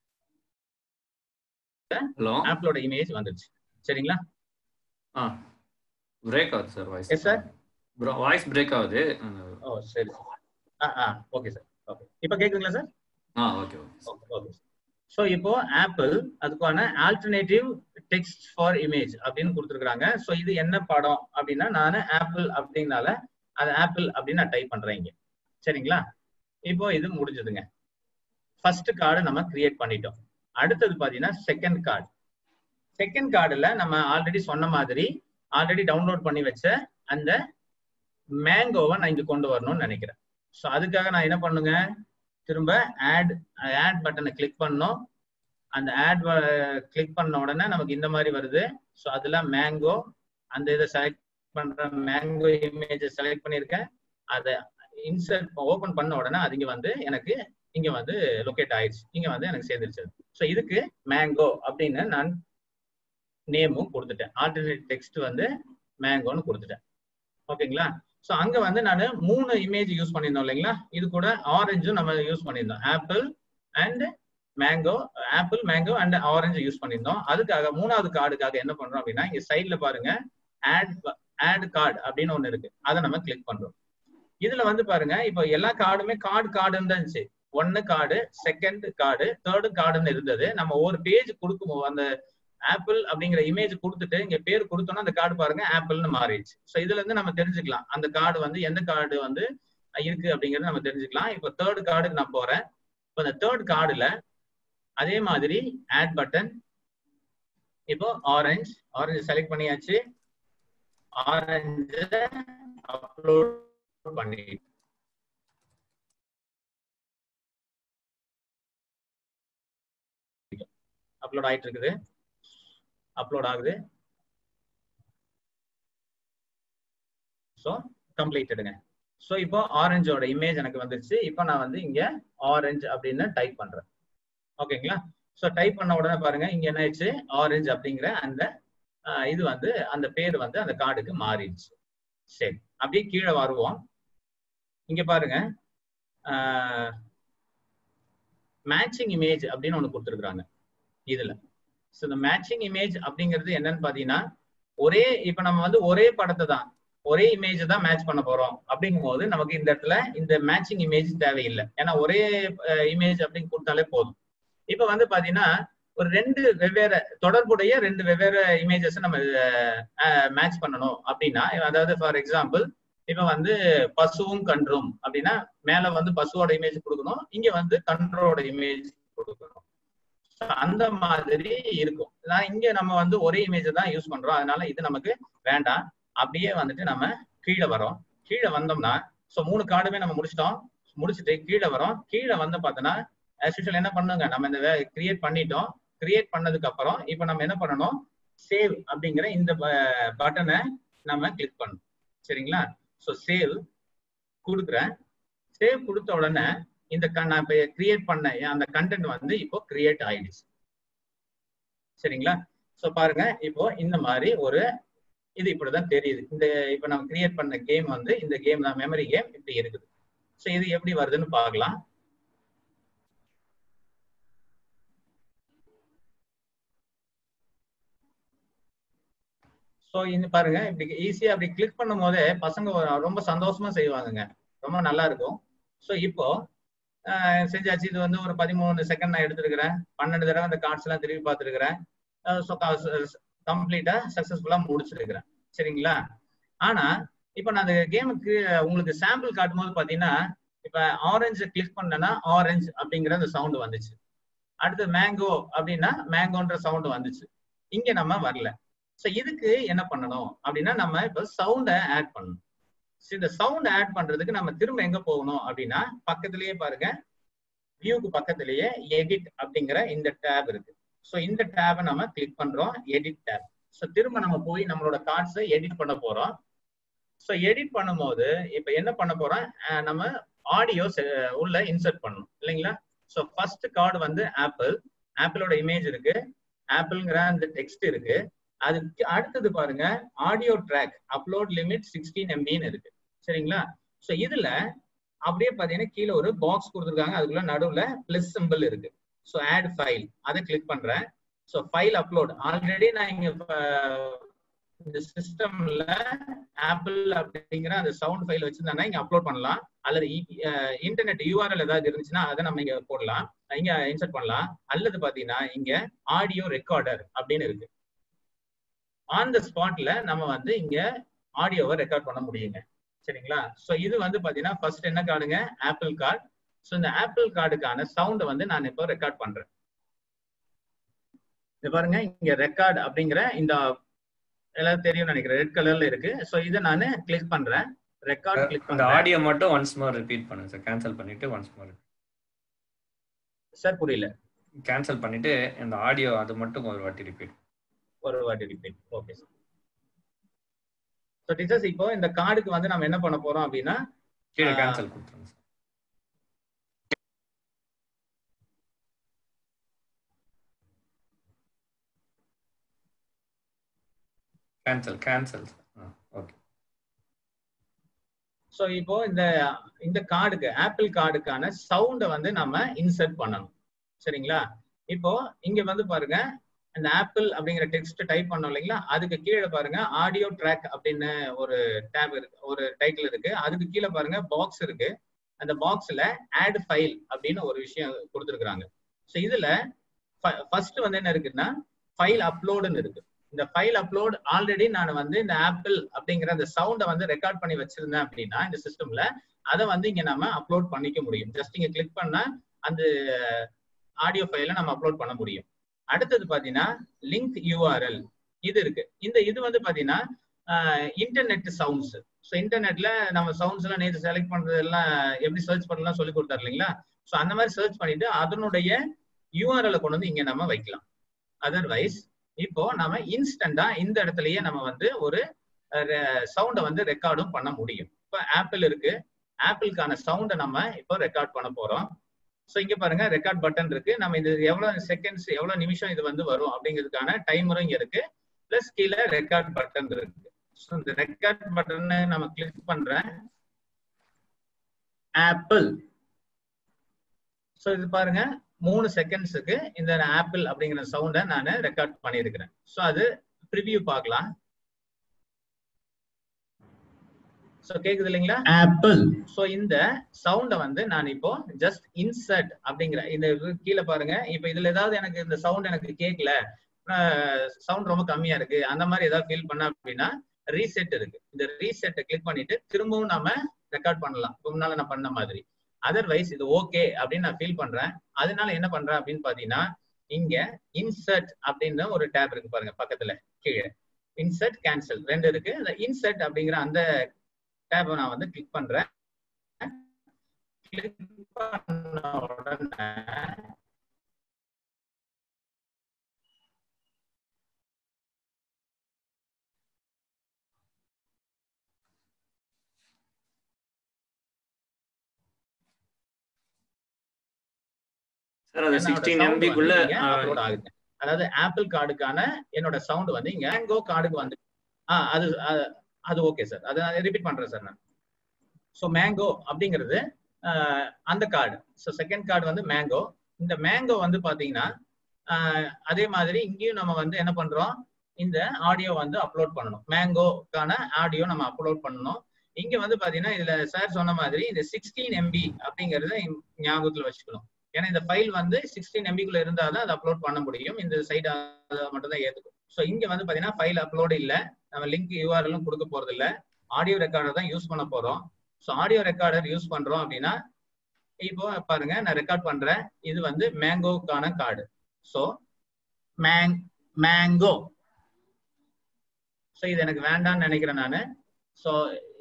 ஹலோ ஆப்பிளோட இமேஜ் வந்துருச்சு சரிங்களா ஆ பிரேக் ஆகுது sir voice yes sir bro voice break ஆகுது ஓ சரி ஆ ஆ ஓகே சார் ஓகே இப்போ கேக்குதுங்களா சார் ஆ ஓகே ஓகே ஓகே ஸோ இப்போ ஆப்பிள் அதுக்கான ஆல்டர்னேட்டிவ் டெக்ஸ்ட் ஃபார் இமேஜ் அப்படின்னு கொடுத்துருக்காங்க ஸோ இது என்ன படம் அப்படின்னா நான் ஆப்பிள் அப்படின்னால அது ஆப்பிள் அப்படின்னு நான் டைப் பண்றேன் இங்க சரிங்களா இப்போ இது முடிஞ்சதுங்க ஃபர்ஸ்ட் கார்டு நம்ம கிரியேட் பண்ணிட்டோம் அடுத்தது பாத்தீங்கன்னா செகண்ட் கார்டு செகண்ட் கார்டுல நம்ம ஆல்ரெடி சொன்ன மாதிரி ஆல்ரெடி டவுன்லோட் பண்ணி வச்ச அந்த மேங்கோவை நான் இங்க கொண்டு வரணும்னு நினைக்கிறேன் ஸோ அதுக்காக நான் என்ன பண்ணுங்க திரும்ப ஆட் ஆட் பட்டனை கிளிக் பண்ணோம் அந்த ஆட் கிளிக் பண்ண உடனே நமக்கு இந்த மாதிரி வருது ஸோ அதுல மேங்கோ அந்த இதை செலக்ட் பண்ற மேங்கோ இமேஜை செலக்ட் பண்ணியிருக்கேன் அதை இன்சர்ட் ஓபன் பண்ண உடனே அது இங்க வந்து எனக்கு இங்க வந்து லொக்கேட் ஆயிடுச்சு இங்க வந்து எனக்கு சேர்ந்துருச்சு ஸோ இதுக்கு மேங்கோ அப்படின்னு நான் நேமும் கொடுத்துட்டேன் ஆல்டர்னேட் டெக்ஸ்ட் வந்து மேங்கோன்னு கொடுத்துட்டேன் ஓகேங்களா ஸோ அங்க வந்து நான் மூணு இமேஜ் யூஸ் பண்ணியிருந்தோம் இல்லைங்களா இது கூட ஆரஞ்சும் நம்ம யூஸ் பண்ணியிருந்தோம் apple and mango apple mango and orange use பண்ணியிருந்தோம் அதுக்காக மூணாவது கார்டுக்காக என்ன பண்றோம் அப்படின்னா இங்க சைட்ல பாருங்க ஆட் ஆட் கார்டு அப்படின்னு ஒண்ணு இருக்கு அதை நம்ம கிளிக் பண்றோம் இதுல வந்து பாருங்க இப்போ எல்லா கார்டுமே கார்டு கார்டுன்னு தான் இருந்துச்சு ஒன்னு கார்டு செகண்ட் கார்டு தேர்டு கார்டுன்னு இருந்தது நம்ம ஒரு பேஜ் கொடுக்கும் அந்த ஆப்பிள் அப்படிங்கிற இமேஜ் கொடுத்துட்டு இங்க பேர் கொடுத்தோம்னா அந்த கார்டு பாருங்க ஆப்பிள்னு மாறிடுச்சு ஸோ இதுல இருந்து நம்ம தெரிஞ்சுக்கலாம் அந்த கார்டு வந்து எந்த கார்டு வந்து இருக்கு அப்படிங்கறத நம்ம தெரிஞ்சுக்கலாம் இப்போ தேர்ட் கார்டுக்கு நான் போறேன் இப்போ இந்த தேர்ட் கார்டுல அதே மாதிரி ஆட் பட்டன் இப்போ ஆரஞ்சு ஆரஞ்சு செலக்ட் பண்ணியாச்சு ஆரஞ்சு அப்லோட் பண்ணி அப்லோட் ஆயிட்டு இருக்குது அப்லோட் ஆகுது ஸோ கம்ப்ளீட்டடுங்க ஸோ இப்போ ஆரஞ்சோட இமேஜ் எனக்கு வந்துருச்சு இப்போ நான் வந்து இங்க ஆரஞ்சு அப்படின்னு டைப் பண்றேன் ஓகேங்களா ஸோ டைப் பண்ண உடனே பாருங்க இங்க என்ன ஆயிடுச்சு ஆரஞ்சு அப்படிங்கிற அந்த இது வந்து அந்த பேர் வந்து அந்த கார்டுக்கு மாறிடுச்சு சரி அப்படியே கீழே வருவோம் இங்க பாருங்க மேட்சிங் இமேஜ் அப்படின்னு ஒண்ணு கொடுத்துருக்காங்க இதுல ஸோ இந்த மேட்சிங் இமேஜ் அப்படிங்கிறது என்னன்னு பாத்தீங்கன்னா ஒரே இப்ப நம்ம வந்து ஒரே படத்தை தான் ஒரே இமேஜ் தான் மேட்ச் பண்ண போறோம் அப்படிங்கும் போது நமக்கு இந்த இடத்துல இந்த மேட்சிங் இமேஜ் தேவையில்லை ஏன்னா ஒரே இமேஜ் அப்படின்னு கொடுத்தாலே போதும் இப்ப வந்து பாத்தீங்கன்னா ஒரு ரெண்டு வெவ்வேறு தொடர்புடைய ரெண்டு வெவ்வேறு இமேஜஸ் நம்ம மேட்ச் பண்ணணும் அப்படின்னா அதாவது ஃபார் எக்ஸாம்பிள் இப்ப வந்து பசுவும் கன்றும் அப்படின்னா மேல வந்து பசுவோட இமேஜ் கொடுக்கணும் இங்க வந்து கன்றோட இமேஜ் கொடுக்கணும் அந்த மாதிரி இருக்கும் நான் இங்க நம்ம வந்து ஒரே இமேஜ் தான் யூஸ் பண்றோம் அதனால இது நமக்கு வேண்டாம் அப்படியே வந்துட்டு நம்ம கீழே வரோம் கீழே வந்தோம்னா ஸோ மூணு கார்டுமே நம்ம முடிச்சிட்டோம் முடிச்சுட்டு கீழே வரோம் கீழே வந்து பார்த்தோன்னா ஆஸ் யூஷுவல் என்ன பண்ணுங்க நம்ம இந்த கிரியேட் பண்ணிட்டோம் கிரியேட் பண்ணதுக்கு அப்புறம் இப்போ நம்ம என்ன பண்ணணும் சேவ் அப்படிங்கிற இந்த பட்டனை நம்ம கிளிக் பண்ணணும் சரிங்களா ஸோ சேவ் கொடுக்குறேன் சேவ் கொடுத்த உடனே இந்த நான் இப்போ கிரியேட் பண்ண அந்த கண்டென்ட் வந்து இப்போ கிரியேட் ஆயிடுச்சு சரிங்களா ஸோ பாருங்க இப்போ இந்த மாதிரி ஒரு இது இப்படிதான் தெரியுது இந்த இப்போ நம்ம கிரியேட் பண்ண கேம் வந்து இந்த கேம் தான் மெமரி கேம் இப்படி இருக்குது ஸோ இது எப்படி வருதுன்னு பார்க்கலாம் ஸோ இந்த பாருங்க இப்படி ஈஸியா அப்படி கிளிக் பண்ணும் போதே பசங்க ரொம்ப சந்தோஷமா செய்வாங்கங்க ரொம்ப நல்லா இருக்கும் ஸோ இப்போ செஞ்சாச்சு இது வந்து ஒரு பதிமூணு செகண்ட் நான் எடுத்திருக்கிறேன் பன்னெண்டு தடவை அந்த கார்ட்ஸ் எல்லாம் திரும்பி பார்த்துருக்கிறேன் ஸோ கம்ப்ளீட்டா சக்சஸ்ஃபுல்லா முடிச்சிருக்கிறேன் சரிங்களா ஆனா இப்ப நான் அந்த கேமுக்கு உங்களுக்கு சாம்பிள் காட்டும் போது பாத்தீங்கன்னா இப்ப ஆரஞ்சு கிளிக் பண்ணனா ஆரஞ்சு அப்படிங்கிற அந்த சவுண்ட் வந்துச்சு அடுத்து மேங்கோ அப்படின்னா மேங்கோன்ற சவுண்ட் வந்துச்சு இங்க நம்ம வரல ஸோ இதுக்கு என்ன பண்ணணும் அப்படின்னா நம்ம இப்ப சவுண்டை ஆட் பண்ணணும் இந்த சவுண்ட் ஆட் பண்றதுக்கு நம்ம திரும்ப எங்க போகணும் அப்படின்னா பக்கத்திலேயே பாருங்க வியூக்கு பக்கத்திலேயே எடிட் அப்படிங்கிற இந்த டேப் இருக்கு ஸோ இந்த டேபை நம்ம கிளிக் பண்றோம் எடிட் டேப் ஸோ திரும்ப நம்ம போய் நம்மளோட கார்ட்ஸை எடிட் பண்ண போறோம் ஸோ எடிட் பண்ணும்போது இப்போ என்ன பண்ண போறோம் நம்ம ஆடியோ உள்ள இன்சர்ட் பண்ணணும் இல்லைங்களா ஸோ ஃபர்ஸ்ட் கார்டு வந்து ஆப்பிள் ஆப்பிளோட இமேஜ் இருக்கு ஆப்பிள்ங்கிற அந்த டெக்ஸ்ட் இருக்கு அதுக்கு அடுத்தது பாருங்க audio track upload limit sixteen எம்பின்னு இருக்கு சரிங்களா ஸோ இதுல அப்படியே பாத்தீங்கன்னா கீழே ஒரு பாக்ஸ் கொடுத்துருக்காங்க அதுக்குள்ள நடுவுல பிளஸ் சிம்பிள் இருக்கு ஸோ ஆட் ஃபைல் அதை கிளிக் பண்றேன் ஸோ ஃபைல் அப்லோட் ஆல்ரெடி நான் இங்க இந்த சிஸ்டம்ல ஆப்பிள் அப்படிங்கிற அந்த சவுண்ட் ஃபைல் வச்சிருந்தாங்கன்னா இங்க அப்லோட் பண்ணலாம் அல்லது இன்டர்நெட் யூஆர்எல் ஏதாவது இருந்துச்சுன்னா அதை நம்ம இங்க போடலாம் இங்க இன்சர்ட் பண்ணலாம் அல்லது பாத்தீங்கன்னா இங்க ஆடியோ ரெக்கார்டர் அப்படின்னு இருக்கு ஆன் த ஸ்பாட்ல நம்ம வந்து இங்க ஆடியோவை ரெக்கார்ட் பண்ண முடியுங்க சரிங்களா ஸோ இது வந்து பாத்தீங்கன்னா ஃபர்ஸ்ட் என்ன கார்டுங்க ஆப்பிள் கார்டு ஸோ இந்த ஆப்பிள் கார்டுக்கான சவுண்டை வந்து நான் இப்போ ரெக்கார்ட் பண்றேன் இது பாருங்க இங்க ரெக்கார்ட் அப்படிங்கிற இந்த எல்லாரும் தெரியும் நினைக்கிறேன் ரெட் கலர்ல இருக்கு ஸோ இதை நான் கிளிக் பண்றேன் ரெக்கார்ட் கிளிக் அந்த பண்றேன் ஆடியோ மட்டும் ஒன்ஸ் மோர் ரிப்பீட் பண்ணுங்க சார் கேன்சல் பண்ணிட்டு ஒன்ஸ் மோர் சார் புரியல கேன்சல் பண்ணிட்டு இந்த ஆடியோ அது மட்டும் ஒரு வாட்டி ரிப்பீட் ஒரு வாட்டி repeat okay sir so teachers இப்போ இந்த கார்டுக்கு வந்து நம்ம என்ன பண்ண போறோம் அப்படின்னா கீழே ஆ. கேன்சல் கொடுத்துருங்க sir cancel cancel okay so இப்போ இந்த இந்த கார்டுக்கு ஆப்பிள் கார்டுக்கான சவுண்டை வந்து நம்ம இன்சர்ட் பண்ணணும் சரிங்களா இப்போ இங்க வந்து பாருங்க அந்த ஆப்பிள் அப்படிங்கிற டெக்ஸ்ட் டைப் பண்ணோம் இல்லைங்களா அதுக்கு கீழே பாருங்க ஆடியோ ட்ராக் அப்படின்னு ஒரு டேப் இருக்கு ஒரு டைட்டில் இருக்கு அதுக்கு கீழே பாருங்க பாக்ஸ் இருக்கு அந்த பாக்ஸ்ல ஆட் ஃபைல் அப்படின்னு ஒரு விஷயம் கொடுத்துருக்காங்க ஸோ இதுல ஃபர்ஸ்ட் வந்து என்ன இருக்குன்னா ஃபைல் அப்லோடுன்னு இருக்கு இந்த ஃபைல் அப்லோட் ஆல்ரெடி நான் வந்து இந்த ஆப்பிள் அப்படிங்கிற அந்த சவுண்டை வந்து ரெக்கார்ட் பண்ணி வச்சிருந்தேன் அப்படின்னா இந்த சிஸ்டம்ல அதை வந்து இங்க நம்ம அப்லோட் பண்ணிக்க முடியும் ஜஸ்ட் இங்க கிளிக் பண்ணா அந்த ஆடியோ ஃபைலை நம்ம அப்லோட் பண்ண முடியும் அடுத்தது பாத்தீங்கன்னா லிங்க் யூஆர்எல் இது இருக்கு இந்த இது வந்து பாத்தீங்கன்னா இன்டர்நெட் சவுண்ட்ஸ் ஸோ இன்டர்நெட்ல நம்ம சவுண்ட்ஸ் எல்லாம் நேற்று செலக்ட் பண்றது எல்லாம் எப்படி சர்ச் பண்ணலாம் சொல்லி கொடுத்தாரு இல்லைங்களா ஸோ அந்த மாதிரி சர்ச் பண்ணிட்டு அதனுடைய யூஆர்எல் கொண்டு வந்து இங்க நம்ம வைக்கலாம் அதர்வைஸ் இப்போ நம்ம இன்ஸ்டண்டா இந்த இடத்துலயே நம்ம வந்து ஒரு சவுண்டை வந்து ரெக்கார்டும் பண்ண முடியும் இப்போ ஆப்பிள் இருக்கு ஆப்பிளுக்கான சவுண்டை நம்ம இப்போ ரெக்கார்ட் பண்ண போறோம் ஸோ இங்க பாருங்க ரெக்கார்ட் பட்டன் இருக்கு நம்ம இது எவ்வளவு செகண்ட்ஸ் எவ்வளவு நிமிஷம் இது வந்து வரும் அப்படிங்கிறதுக்கான டைமரும் இங்க இருக்கு பிளஸ் கீழே ரெக்கார்ட் பட்டன் இருக்கு ஸோ இந்த ரெக்கார்ட் பட்டன் நம்ம கிளிக் பண்றேன் ஆப்பிள் ஸோ இது பாருங்க மூணு செகண்ட்ஸுக்கு இந்த ஆப்பிள் அப்படிங்கிற சவுண்டை நான் ரெக்கார்ட் பண்ணியிருக்கிறேன் ஸோ அது ப்ரிவியூ பார்க்கலாம் ஸோ கேக்குது இல்லைங்களா ஆப்பிள் ஸோ இந்த சவுண்டை வந்து நான் இப்போ ஜஸ்ட் இன்சர்ட் அப்படிங்கிற இந்த இது கீழே பாருங்க இப்போ இதுல ஏதாவது எனக்கு இந்த சவுண்ட் எனக்கு கேட்கல சவுண்ட் ரொம்ப கம்மியா இருக்கு அந்த மாதிரி ஏதாவது ஃபீல் பண்ண அப்படின்னா ரீசெட் இருக்கு இந்த ரீசெட்டை கிளிக் பண்ணிட்டு திரும்பவும் நாம ரெக்கார்ட் பண்ணலாம் ரொம்ப நாள் நான் பண்ண மாதிரி அதர்வைஸ் இது ஓகே அப்படின்னு நான் ஃபீல் பண்றேன் அதனால என்ன பண்றேன் அப்படின்னு பாத்தீங்கன்னா இங்க இன்சர்ட் அப்படின்னு ஒரு டேப் இருக்கு பாருங்க பக்கத்துல கீழே இன்சர்ட் கேன்சல் ரெண்டு இருக்கு அந்த இன்சர்ட் அப்படிங்கிற அந்த டேபை நான் வந்து கிளிக் பண்றேன் கிளிக் பண்ண உடனே சார் அது சிக்ஸ்டீன் எம்பிக்குள்ள அப்லோட் ஆகுது அதாவது ஆப்பிள் கார்டுக்கான என்னோட சவுண்ட் வந்து இங்க மேங்கோ கார்டுக்கு வந்து ஆ அது அது- அது ஓகே சார் அதை நான் ரிப்பீட் பண்றேன் சார் நான் ஸோ மேங்கோ அப்படிங்கிறது ஆஹ், அந்த கார்டு ஸோ செகண்ட் கார்டு வந்து மேங்கோ இந்த மேங்கோ வந்து பாத்தீங்கன்னா ஆஹ், அதே மாதிரி இங்கேயும் நம்ம வந்து என்ன பண்றோம் இந்த ஆடியோ வந்து அப்லோட் பண்ணணும் மேங்கோக்கான ஆடியோ நம்ம அப்லோட் பண்ணணும் இங்க வந்து பாத்தீங்கன்னா இதுல சார் சொன்ன மாதிரி இந்த சிக்ஸ்டீன் எம்பி அப்படிங்கறத ஞாபகத்துல வச்சுக்கணும் ஏன்னா இந்த ஃபைல் வந்து சிக்ஸ்டீன் எம்பிக்குள்ள இருந்தால் தான் அதை அப்லோட் பண்ண முடியும் இந்த சைட் அதை மட்டும் தான் ஏத்துக்கும் ஸோ இங்க வந்து பாத்தீங்கன்னா ஃபைல் அப்லோடு இல்ல நம்ம லிங்க் யூஆர்எலும் கொடுக்க போறது இல்ல ஆடியோ ரெக்கார்டர் தான் யூஸ் பண்ண போறோம் ஸோ ஆடியோ ரெக்கார்டர் யூஸ் பண்றோம் அப்படின்னா இப்போ பாருங்க நான் ரெக்கார்ட் பண்றேன் இது வந்து மேங்கோக்கான கார்டு ஸோ மேங் மேங்கோ ஸோ இது எனக்கு வேண்டாம்னு நினைக்கிறேன் நான் ஸோ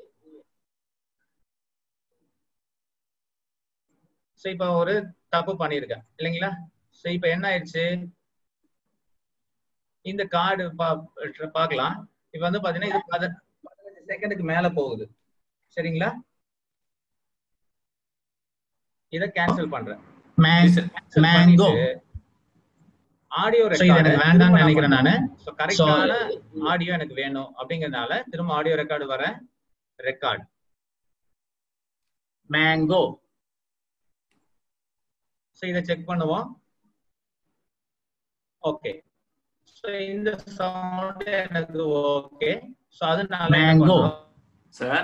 ஸோ இப்போ ஒரு தப்பு பண்ணியிருக்கேன் இல்லைங்களா ஸோ இப்போ என்ன ஆயிடுச்சு இந்த கார்டு பார்க்கலாம் இப்போ வந்து பாத்தீங்கன்னா இது பத- பதினஞ்சு செகண்டுக்கு மேல போகுது சரிங்களா இத கேன்சல் பண்றேன் மேங்கோ ஆடியோ ரெக்கார்டு வேண்டாம்னு நினைக்கிறேன் நானு சோ கரெக்டான ஆடியோ எனக்கு வேணும் அப்படிங்கறதுனால திரும்ப ஆடியோ ரெக்கார்டு வர ரெக்கார்ட் மேங்கோ சோ இத செக் பண்ணுவோம் ஓகே சோ இந்த சவுண்ட் எனக்கு ஓகே சோ அதனால மேங்கோ சார்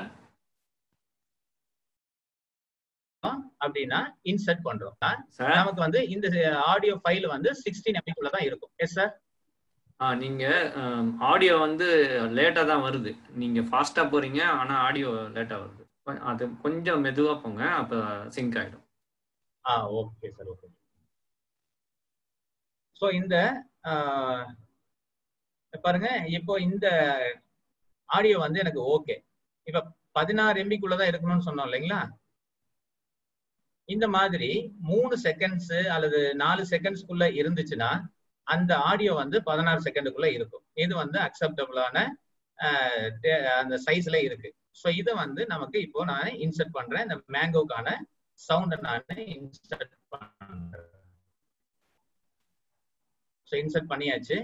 அப்படின்னா இன்சர்ட் பண்றோம் சார் நமக்கு வந்து இந்த ஆடியோ ஃபைல் வந்து சிக்ஸ்டீன் எம்பிக்குள்ள தான் இருக்கும் எஸ் சார் ஆ நீங்க ஆடியோ வந்து லேட்டா தான் வருது நீங்க ஃபாஸ்டா போறீங்க ஆனா ஆடியோ லேட்டா வருது கொ- அது கொஞ்சம் மெதுவா போங்க அப்ப சிங்க் ஆயிடும் ஆ ஓகே சார் ஓகே ஸோ இந்த ஆஹ், பாருங்க இப்போ இந்த ஆடியோ வந்து எனக்கு ஓகே இப்ப பதினாறு எம்பிக்குள்ள தான் இருக்கணும்னு சொன்னோம் இல்லைங்களா இந்த மாதிரி மூணு செகண்ட்ஸ் அல்லது நாலு செகண்ட்ஸ்க்குள்ள இருந்துச்சுன்னா அந்த ஆடியோ வந்து பதினாறு செகண்டுக்குள்ள இருக்கும் இது வந்து அக்செப்டபிளான அந்த சைஸ்ல இருக்கு ஸோ இதை வந்து நமக்கு இப்போ நான் இன்சர்ட் பண்றேன் இந்த மேங்கோக்கான சவுண்டை நான் இன்சர்ட் பண்றேன் ஸோ இன்சர்ட் பண்ணியாச்சு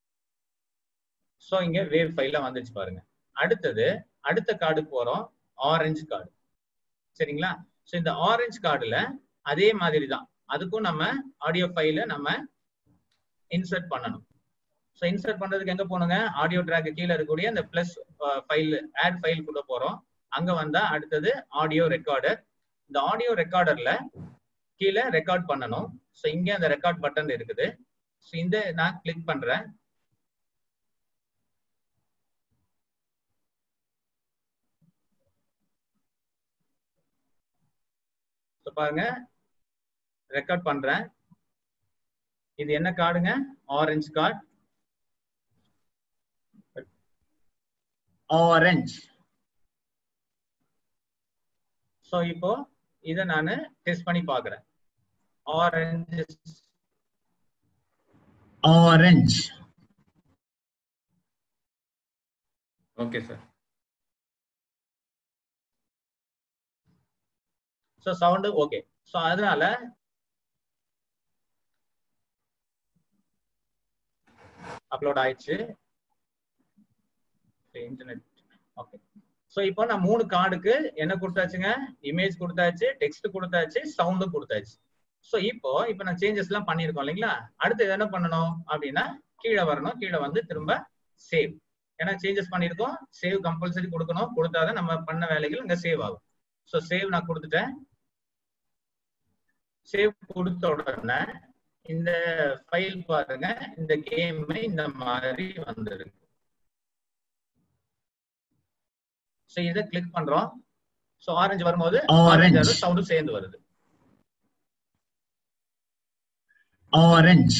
ஸோ இங்க வேவ் ஃபைல்ல வந்துச்சு பாருங்க அடுத்தது அடுத்த கார்டுக்கு போறோம் ஆரஞ்சு கார்டு சரிங்களா ஸோ இந்த ஆரஞ்சு கார்டுல அதே மாதிரி தான் அதுக்கும் நம்ம ஆடியோ ஃபைல நம்ம இன்சர்ட் பண்ணணும் ஸோ இன்சர்ட் பண்றதுக்கு எங்க போகணுங்க ஆடியோ ட்ராக் கீழே இருக்கக்கூடிய அந்த பிளஸ் ஃபைல் ஆட் ஃபைல் குள்ள போறோம் அங்க வந்தா அடுத்தது ஆடியோ ரெக்கார்டர் இந்த ஆடியோ ரெக்கார்டர்ல கீழே ரெக்கார்ட் பண்ணணும் ஸோ இங்க அந்த ரெக்கார்ட் பட்டன் இருக்குது ஸோ இந்த நான் கிளிக் பண்றேன் ஸோ பாருங்க ரெக்கார்ட் பண்றேன் இது என்ன கார்டுங்க ஆரஞ்சு கார்டு ஆரஞ்சு ஸோ இப்போ இதை நான் டெஸ்ட் பண்ணி பார்க்குறேன் orange orange okay sir so sound okay so அதனால அப்லோட் ஆயிடுச்சு இன்டர்நெட் ஓகே ஸோ இப்போ நான் மூணு கார்டுக்கு என்ன கொடுத்தாச்சுங்க இமேஜ் கொடுத்தாச்சு டெக்ஸ்ட் கொடுத்தாச்சு சவுண்டும் கொடுத்தாச்சு ஸோ இப்போ இப்போ நான் சேஞ்சஸ் எல்லாம் பண்ணியிருக்கோம் இல்லைங்களா அடுத்து என்ன பண்ணணும் அப்படின்னா கீழே வரணும் கீழே வந்து திரும்ப சேவ் ஏன்னா சேஞ்சஸ் பண்ணியிருக்கோம் சேவ் கம்பல்சரி கொடுக்கணும் கொடுத்தாதான் நம்ம பண்ண வேலைகள் இங்க சேவ் ஆகும் ஸோ சேவ் நான் கொடுத்துட்டேன் சேவ் கொடுத்த உடனே இந்த ஃபைல் பாருங்க இந்த கேம் இந்த மாதிரி வந்துருக்கு ஸோ இதை கிளிக் பண்றோம் ஸோ ஆரஞ்சு வரும்போது Orange. ஆரஞ்சு சவுண்டும் சேர்ந்து வருது orange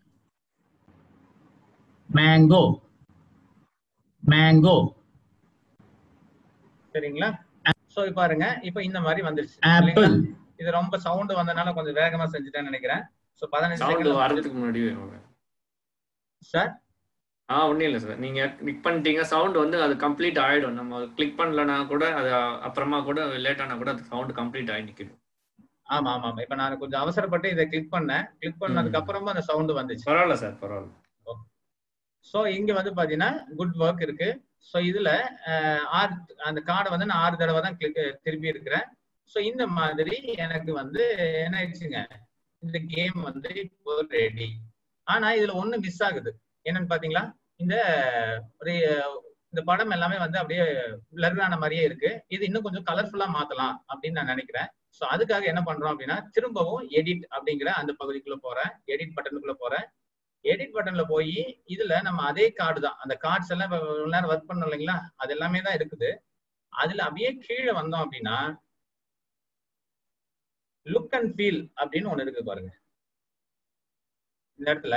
mango mango சரிங்களா சோ இப்ப பாருங்க இப்ப இந்த மாதிரி வந்துருச்சு apple இல்லைங்களா? இது ரொம்ப சவுண்ட் வந்தனால கொஞ்சம் வேகமா செஞ்சுட்டேன்னு நினைக்கிறேன் சோ பதினஞ்சு சவுண்ட் செகண்ட் வரதுக்கு முன்னாடி சார் ஆ ஒன்றும் இல்லை சார் நீங்க கிளிக் பண்ணிட்டீங்க சவுண்ட் வந்து அது கம்ப்ளீட் ஆயிடும் நம்ம கிளிக் பண்ணலனா கூட அது அப்புறமா கூட லேட் ஆனா கூட அது சவுண்ட் கம்ப்ளீட் ஆகி நிற்கிடும் ஆமா ஆமா ஆமா இப்ப நான் கொஞ்சம் அவசரப்பட்டு இதை கிளிக் பண்ணேன் கிளிக் பண்ணதுக்கு அப்புறமா அந்த சவுண்ட் வந்துச்சு பரவாயில்ல சார் பரவாயில்ல சோ இங்க வந்து பாத்தீங்கன்னா குட் ஒர்க் இருக்கு சோ இதுல அஹ், ஆறு அந்த கார்டை வந்து நான் ஆறு தடவை தான் கிளிக் திருப்பி இருக்கிறேன் சோ இந்த மாதிரி எனக்கு வந்து என்ன ஆயிடுச்சுங்க இந்த கேம் வந்து இப்போ ரெடி ஆனா இதுல ஒண்ணு மிஸ் ஆகுது என்னன்னு பாத்தீங்களா இந்த ஒரு இந்த படம் எல்லாமே வந்து அப்படியே பிளர் ஆன மாதிரியே இருக்கு இது இன்னும் கொஞ்சம் கலர்ஃபுல்லா மாத்தலாம் அப்படின்னு நான் நினைக்கிறேன் சோ அதுக்காக என்ன பண்றோம் அப்படின்னா திரும்பவும் எடிட் அப்படிங்கிற அந்த பகுதிக்குள்ள போறேன் எடிட் பட்டனுக்குள்ள போறேன் எடிட் பட்டன்ல போய் இதுல நம்ம அதே கார்டு தான் அந்த கார்ட்ஸ் எல்லாம் இப்ப இவ்வளவு நேரம் ஒர்க் பண்ணோம் இல்லைங்களா அது எல்லாமே தான் இருக்குது அதுல அப்படியே கீழே வந்தோம் அப்படின்னா லுக் அண்ட் ஃபீல் அப்படின்னு ஒண்ணு இருக்கு பாருங்க இந்த இடத்துல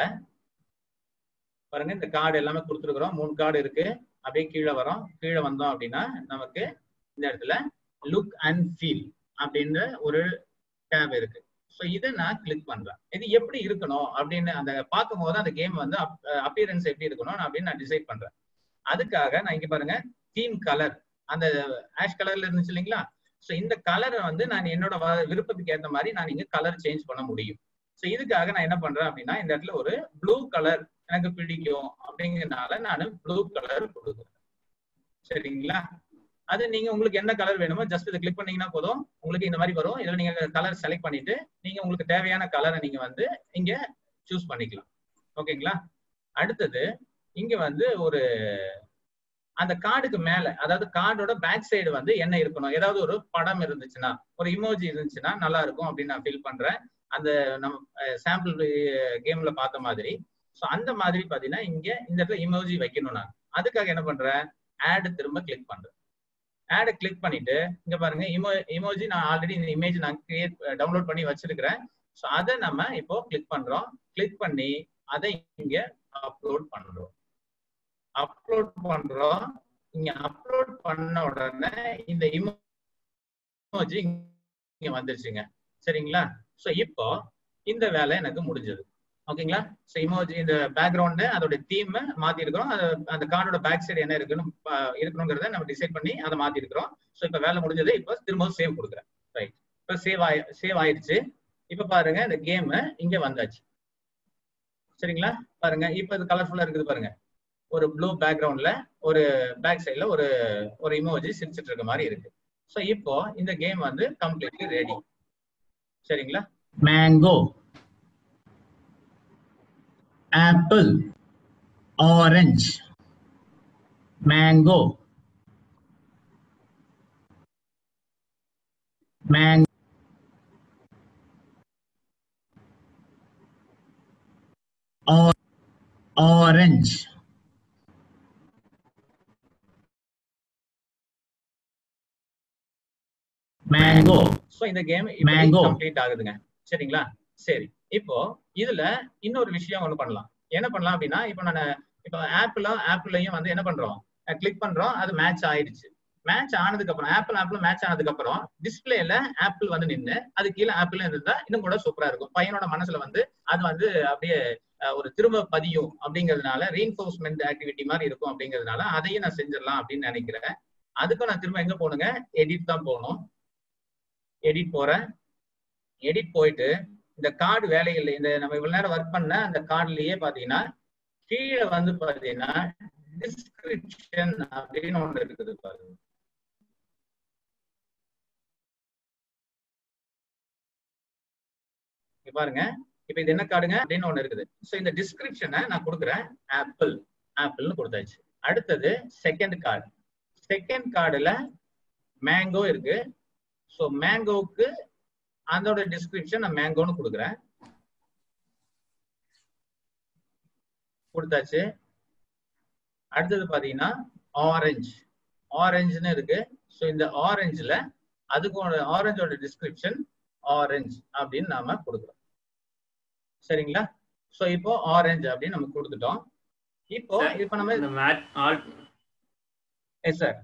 பாருங்க இந்த கார்டு எல்லாமே கொடுத்துருக்குறோம் மூணு கார்டு இருக்கு அப்படியே கீழே வரோம் கீழே வந்தோம் அப்படின்னா நமக்கு இந்த இடத்துல லுக் அண்ட் ஃபீல் அப்படின்ற ஒரு டேப் இருக்கு ஸோ இதை நான் கிளிக் பண்றேன் இது எப்படி இருக்கணும் அப்படின்னு அந்த பார்க்கும்போது அந்த கேம் வந்து அப்பியரன்ஸ் எப்படி இருக்கணும் அப்படின்னு நான் டிசைட் பண்றேன் அதுக்காக நான் இங்க பாருங்க தீம் கலர் அந்த ஆஷ் கலர்ல இருந்துச்சு இல்லைங்களா ஸோ இந்த கலரை வந்து நான் என்னோட வ- விருப்பத்துக்கு ஏற்ற மாதிரி நான் இங்க கலர் சேஞ்ச் பண்ண முடியும் ஸோ இதுக்காக நான் என்ன பண்றேன் அப்படின்னா இந்த இடத்துல ஒரு ப்ளூ கலர் எனக்கு பிடிக்கும் அப்படிங்கறதுனால நான் ப்ளூ கலர் கொடுக்குறேன் சரிங்களா அது நீங்க உங்களுக்கு என்ன கலர் வேணுமோ ஜஸ்ட் இதை கிளிக் பண்ணீங்கன்னா போதும் உங்களுக்கு இந்த மாதிரி வரும் இதுல நீங்க கலர் செலக்ட் பண்ணிட்டு நீங்க உங்களுக்கு தேவையான கலரை நீங்க வந்து இங்க சூஸ் பண்ணிக்கலாம் ஓகேங்களா அடுத்தது இங்க வந்து ஒரு அந்த கார்டுக்கு மேல அதாவது கார்டோட பேக் சைடு வந்து என்ன இருக்கணும் ஏதாவது ஒரு படம் இருந்துச்சுன்னா ஒரு இமோஜி இருந்துச்சுன்னா நல்லா இருக்கும் அப்படின்னு நான் ஃபீல் பண்றேன் அந்த நம்ம சாம்பிள் கேம்ல பார்த்த மாதிரி ஸோ அந்த மாதிரி பாத்தீங்கன்னா இங்க இந்த இடத்துல இமோஜி வைக்கணும் நான் அதுக்காக என்ன பண்றேன் ஆட் திரும்ப கிளிக் பண்றேன் ஆடை கிளிக் பண்ணிட்டு இங்க பாருங்க இமோ இமோஜி நான் ஆல்ரெடி இந்த இமேஜ் நான் கிரியேட் டவுன்லோட் பண்ணி வச்சிருக்கிறேன் ஸோ அதை நம்ம இப்போ கிளிக் பண்றோம் கிளிக் பண்ணி அதை இங்க அப்லோட் பண்றோம் அப்லோட் பண்றோம் இங்க அப்லோட் பண்ண உடனே இந்த இமோஜி இங்க வந்துருச்சுங்க சரிங்களா சோ இப்போ இந்த வேலை எனக்கு முடிஞ்சது ஓகேங்களா சோ இமோஜி இந்த பேக்ரவுண்ட் அதோட தீம் மாத்தி இருக்கிறோம் அது அந்த கார்டோட பேக் சைடு என்ன இருக்குன்னு பா- இருக்கணுங்கிறத நம்ம டிசைட் பண்ணி அதை மாத்தி இருக்கிறோம் சோ இப்ப வேலை முடிஞ்சது இப்போ திரும்பவும் சேவ் கொடுக்குறேன் ரைட் இப்ப சேவ் ஆயி சேவ் ஆயிடுச்சு இப்ப பாருங்க இந்த கேம் இங்க வந்தாச்சு சரிங்களா பாருங்க இப்ப இது கலர்ஃபுல்லா இருக்குது பாருங்க ஒரு ப்ளூ பேக்ரவுண்ட்ல ஒரு பேக் சைடுல ஒரு ஒரு இமோஜி சிரிச்சிட்டு இருக்க மாதிரி இருக்கு சோ இப்போ இந்த கேம் வந்து கம்ப்ளீட்லி ரெடி சரிங்களா mango apple orange mango man or orange mango so இந்த கேம் Mango. கம்ப்ளீட் ஆகுதுங்க சரிங்களா சரி இப்போ இதுல இன்னொரு விஷயம் ஒண்ணு பண்ணலாம் என்ன பண்ணலாம் அப்படின்னா இப்போ நான் இப்போ ஆப்பிள ஆப்பிளையும் வந்து என்ன பண்றோம் கிளிக் பண்றோம் அது மேட்ச் ஆயிடுச்சு மேட்ச் ஆனதுக்கு அப்புறம் ஆப்பிள் ஆப்பிள் மேட்ச் ஆனதுக்கு அப்புறம் டிஸ்பிளேல ஆப்பிள் வந்து நின்னு அது கீழே ஆப்பிள் இருந்தா இன்னும் கூட சூப்பரா இருக்கும் பையனோட மனசுல வந்து அது வந்து அப்படியே அஹ், ஒரு திரும்ப பதியும் அப்படிங்கிறதுனால ரீஎன்ஃபோர்ஸ்மெண்ட் ஆக்டிவிட்டி மாதிரி இருக்கும் அப்படிங்கிறதுனால அதையும் நான் செஞ்சிடலாம் அப்படின்னு நினைக்கிறேன் அதுக்கும் நான் திரும்ப எங்க போகணுங்க எடிட் தான் போகணும் எடிட் போறேன் எடிட் போயிட்டு இந்த கார்டு வேலைகள் இந்த நம்ம இவ்வளவு நேரம் ஒர்க் பண்ண அந்த கார்டுலயே பாத்தீங்கன்னா கீழே வந்து பாத்தீங்கன்னா டிஸ்கிரிப்ஷன் அப்படின்னு ஒண்ணு இருக்குது பாருங்க இங்க பாருங்க இப்ப இது என்ன கார்டுங்க அப்படின்னு ஒண்ணு இருக்குது சோ இந்த டிஸ்கிரிப்ஷனை நான் கொடுக்குறேன் ஆப்பிள் ஆப்பிள்னு கொடுத்தாச்சு அடுத்தது செகண்ட் கார்டு செகண்ட் கார்டுல மேங்கோ இருக்கு ஸோ மேங்கோவுக்கு அதோட டிஸ்கிரிப்ஷன் நான் மேங்கோன்னு கொடுக்குறேன் கொடுத்தாச்சு அடுத்தது பாத்தீங்கன்னா ஆரஞ்சு ஆரஞ்சுன்னு இருக்கு ஸோ இந்த ஆரஞ்சுல அதுக்கு ஆரஞ்சோட டிஸ்கிரிப்ஷன் ஆரஞ்சு அப்படின்னு நாம கொடுக்குறோம் சரிங்களா ஸோ இப்போ ஆரஞ்சு அப்படின்னு நம்ம கொடுத்துட்டோம் இப்போ Sir, இப்போ நம்ம இந்த மேட் ஆல் எஸ் sir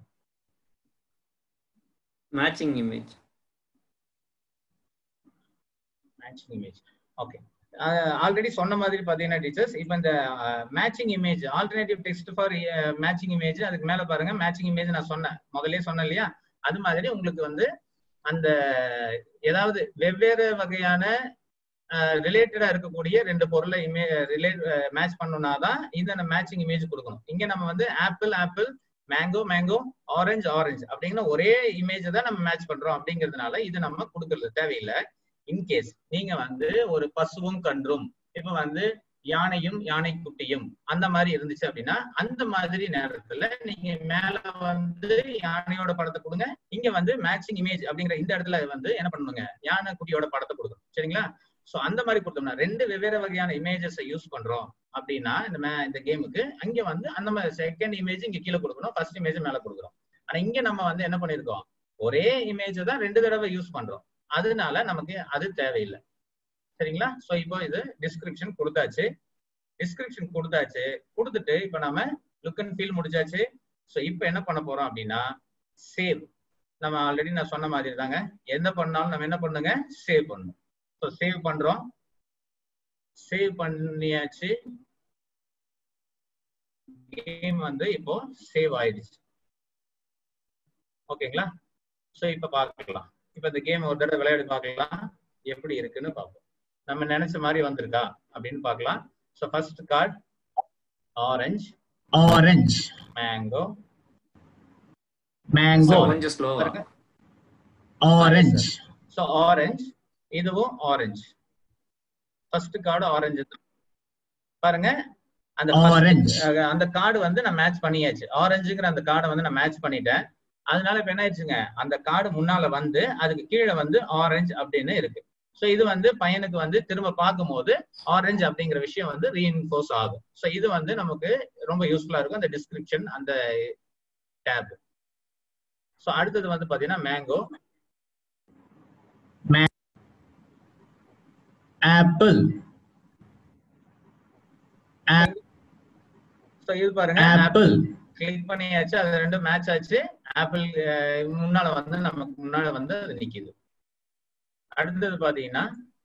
matching image matching image okay already சொன்ன மாதிரி பாத்தீங்கன்னா டீச்சர்ஸ் இப்போ இந்த matching image alternative text for matching image அதுக்கு மேல பாருங்க மேட்சிங் இமேஜ் நான் சொன்னேன் முதல்லயே சொன்னேன் இல்லையா அது மாதிரி உங்களுக்கு வந்து அந்த ஏதாவது வெவ்வேறு வகையான ரிலேட்டடா இருக்கக்கூடிய ரெண்டு பொருளை இமே ரிலேட் மேட்ச் பண்ணணும்னா தான் இந்த மேட்சிங் இமேஜ் கொடுக்கணும் இங்க நம்ம வந்து apple apple mango mango orange orange அப்படிங்கிற ஒரே இமேஜ் தான் நம்ம மேட்ச் பண்றோம் அப்படிங்கிறதுனால இது நம்ம கொடுக்கறது தேவையில்லை இன்கேஸ் நீங்க வந்து ஒரு பசுவும் கன்றும் இப்ப வந்து யானையும் யானை குட்டியும் அந்த மாதிரி இருந்துச்சு அப்படின்னா அந்த மாதிரி நேரத்துல நீங்க மேல வந்து யானையோட படத்தை கொடுங்க இங்க வந்து மேட்சிங் இமேஜ் அப்படிங்கிற இந்த இடத்துல வந்து என்ன பண்ணுங்க யானை குட்டியோட படத்தை கொடுக்கணும் சரிங்களா சோ அந்த மாதிரி கொடுத்தோம்னா ரெண்டு வெவ்வேறு வகையான இமேஜஸ் யூஸ் பண்றோம் அப்படின்னா இந்த மே- இந்த கேமுக்கு அங்க வந்து அந்த மாதிரி செகண்ட் இமேஜ் இங்க கீழே கொடுக்கணும் ஃபர்ஸ்ட் இமேஜ் மேல கொடுக்குறோம் ஆனா இங்க நம்ம வந்து என்ன பண்ணிருக்கோம் ஒரே இமேஜ் தான் ரெண்டு தடவை யூஸ் பண்றோம் அதனால நமக்கு அது தேவையில்லை சரிங்களா சோ இப்போ இது டிஸ்கிரிப்ஷன் கொடுத்தாச்சு டிஸ்கிரிப்ஷன் கொடுத்தாச்சு கொடுத்துட்டு இப்போ நம்ம லுக் அண்ட் ஃபீல் முடிச்சாச்சு ஸோ இப்போ என்ன பண்ண போறோம் அப்படின்னா சேவ் நம்ம ஆல்ரெடி நான் சொன்ன மாதிரி தாங்க எந்த பண்ணாலும் நம்ம என்ன பண்ணுங்க சேவ் பண்ணணும் ஸோ சேவ் பண்றோம் சேவ் பண்ணியாச்சு கேம் வந்து இப்போ சேவ் ஆயிடுச்சு ஓகேங்களா ஸோ இப்போ பார்க்கலாம் இப்போ இந்த கேம் ஒரு தடவை விளையாடி பார்க்கலாம் எப்படி இருக்குன்னு பார்ப்போம் நம்ம நினைச்ச மாதிரி வந்திருக்கா அப்படின்னு பார்க்கலாம் so first card orange orange, mango mango, கொஞ்சம் ஸ்லோவா orange, ஸோ ஆரஞ்சு இதுவும் ஆரஞ்சு ஃபர்ஸ்ட் கார்டு ஆரஞ்சு பாருங்க அந்த first- orange, அஹ் அந்த கார்டு வந்து நான் மேட்ச் பண்ணியாச்சு ஆரஞ்சுங்கிற அந்த கார்டை வந்து நான் மேட்ச் பண்ணிட்டேன் அதனால இப்ப என்ன ஆயிடுச்சுங்க அந்த கார்டு முன்னால வந்து அதுக்கு கீழே வந்து ஆரஞ்சு அப்படின்னு இருக்கு சோ இது வந்து பையனுக்கு வந்து திரும்ப பார்க்கும்போது ஆரஞ்சு அப்படிங்கிற விஷயம் வந்து ரீஇன்ஃபோர்ஸ் ஆகும் சோ இது வந்து நமக்கு ரொம்ப யூஸ்ஃபுல்லா இருக்கும் அந்த டிஸ்கிரிப்ஷன் அந்த டேப் சோ அடுத்தது வந்து பாத்தீங்கன்னா மேங்கோ apple, சோ இது பாருங்க apple, கிளிக் பண்ணியாச்சு அது ரெண்டும் மேட்ச் ஆச்சு ஆப்பிள் முன்னால வந்து நமக்கு முன்னால வந்து அது நிக்குது அடுத்தது பாத்தீங்கன்னா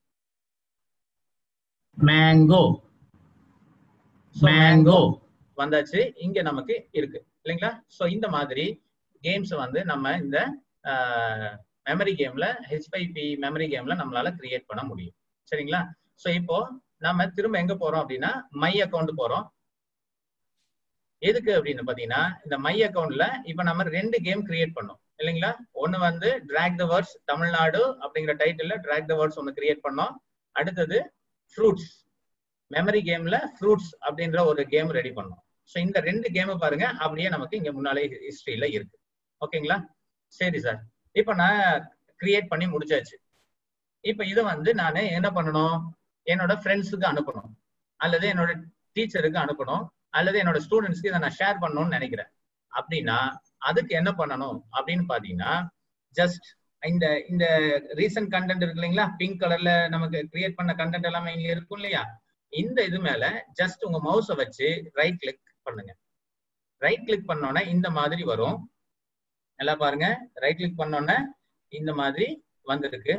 mango, So, mango, வந்தாச்சு இங்க நமக்கு இருக்கு இல்லைங்களா சோ இந்த மாதிரி கேம்ஸ் வந்து நம்ம இந்த மெமரி கேம்ல ஹெச்பைபி மெமரி கேம்ல நம்மளால கிரியேட் பண்ண முடியும் சரிங்களா சோ இப்போ நம்ம திரும்ப எங்க போறோம் அப்படின்னா மை அக்கவுண்ட் போறோம் எதுக்கு அப்படின்னு பாத்தீங்கன்னா இந்த மை அக்கவுண்ட்ல இப்ப நம்ம ரெண்டு கேம் கிரியேட் பண்ணோம் இல்லைங்களா ஒண்ணு வந்து டிராக் த வேர்ட்ஸ் தமிழ்நாடு அப்படிங்கிற டைட்டில்ல டிராக் த வேர்ட்ஸ் ஒன்னு கிரியேட் பண்ணோம் அடுத்தது ஃப்ரூட்ஸ் மெமரி கேம்ல ஃப்ரூட்ஸ் அப்படின்ற ஒரு கேம் ரெடி பண்ணோம் ஸோ இந்த ரெண்டு கேம் பாருங்க அப்படியே நமக்கு இங்க முன்னாலே ஹிஸ்டரியில இருக்கு ஓகேங்களா சரி சார் இப்போ நான் கிரியேட் பண்ணி முடிச்சாச்சு இப்போ இதை வந்து நான் என்ன பண்ணணும் என்னோட ஃப்ரெண்ட்ஸுக்கு அனுப்பணும் அல்லது என்னோட டீச்சருக்கு அனுப்பணும் அல்லது என்னோட ஸ்டூடெண்ட்ஸ்க்கு இதை நான் ஷேர் பண்ணணும்னு நினைக்கிறேன் அப்படின்னா அதுக்கு என்ன பண்ணணும் அப்படின்னு பாத்தீங்கன்னா ஜஸ்ட் இந்த இந்த ரீசன்ட் கண்டென்ட் இருக்கு இல்லைங்களா பிங்க் கலர்ல நமக்கு கிரியேட் பண்ண கண்டென்ட் எல்லாமே இங்க இருக்கும் இல்லையா இந்த இது மேல ஜஸ்ட் உங்க மவுஸை வச்சு ரைட் கிளிக் பண்ணுங்க ரைட் கிளிக் பண்ணோன்னே இந்த மாதிரி வரும் நல்லா பாருங்க ரைட் கிளிக் பண்ணோன்னே இந்த மாதிரி வந்திருக்கு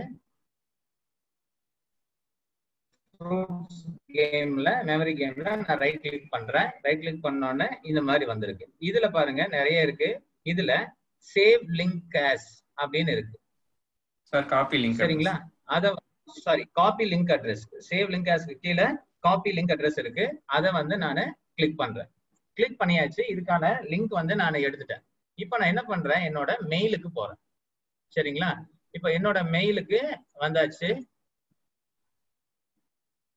கேம்ல மெமரி கேம்ல நான் ரைட் கிளிக் பண்றேன் ரைட் கிளிக் பண்ணோன்னே இந்த மாதிரி வந்திருக்கு இதுல பாருங்க நிறைய இருக்கு இதுல சேவ் லிங்க் ஆஸ் அப்படின்னு இருக்கு சார் காப்பி லிங்க் சரிங்களா அத sorry copy link address save link ஆஸ்க்கு கீழே காப்பி லிங்க் அட்ரஸ் இருக்கு அதை வந்து நான் கிளிக் பண்றேன் கிளிக் பண்ணியாச்சு இதுக்கான லிங்க் வந்து நான் எடுத்துட்டேன் இப்போ நான் என்ன பண்றேன் என்னோட மெயிலுக்கு போறேன் சரிங்களா இப்போ என்னோட மெயிலுக்கு வந்தாச்சு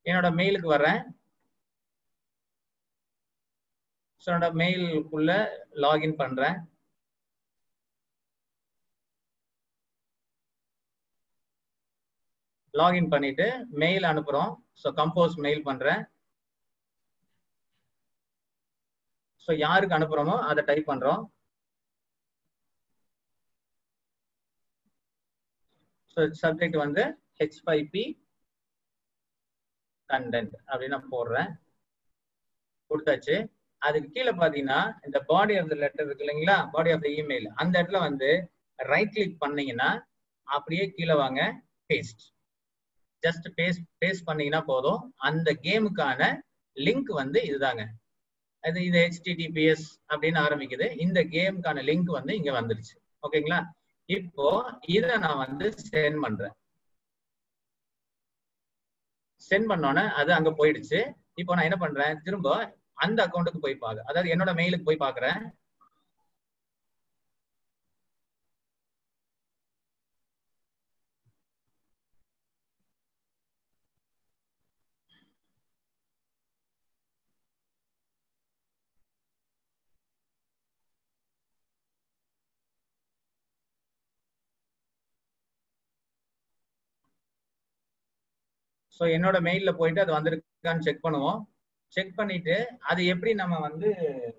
என்னோட மெயிலுக்கு வரேன் ஸோ என்னோட மெயிலுக்குள்ள லாகின் பண்றேன் லாகின் பண்ணிட்டு மெயில் அனுப்புறோம் ஸோ கம்போஸ் மெயில் பண்றேன் ஸோ யாருக்கு அனுப்புறோமோ அதை டைப் பண்றோம் ஸோ சப்ஜெக்ட் வந்து ஹெச்ஐபி கண்டென்ட் அப்படின்னு நான் போடுறேன் கொடுத்தாச்சு அதுக்கு கீழே பாத்தீங்கன்னா இந்த பாடி ஆஃப் த லெட்டர் இருக்கு இல்லைங்களா பாடி ஆஃப் த இமெயில் அந்த இடத்துல வந்து ரைட் கிளிக் பண்ணீங்கன்னா அப்படியே கீழே வாங்க பேஸ்ட் ஜஸ்ட் பேஸ்ட் பேஸ்ட் பண்ணீங்கன்னா போதும் அந்த கேமுக்கான லிங்க் வந்து இதுதாங்க அது இது ஹெச்டிடிபிஎஸ் அப்படின்னு ஆரம்பிக்குது இந்த கேமுக்கான லிங்க் வந்து இங்க வந்துருச்சு ஓகேங்களா இப்போ இதை நான் வந்து சென்ட் பண்றேன் சென்ட் பண்ணோன்னே அது அங்க போயிடுச்சு இப்போ நான் என்ன பண்றேன் திரும்ப அந்த அக்கௌண்ட்டுக்கு போய் பாக்க அதாவது என்னோட மெயிலுக்கு போய் பாக்குறேன் ஸோ என்னோட மெயில்ல போயிட்டு அது வந்திருக்கான்னு செக் பண்ணுவோம் செக் பண்ணிட்டு அது எப்படி நம்ம வந்து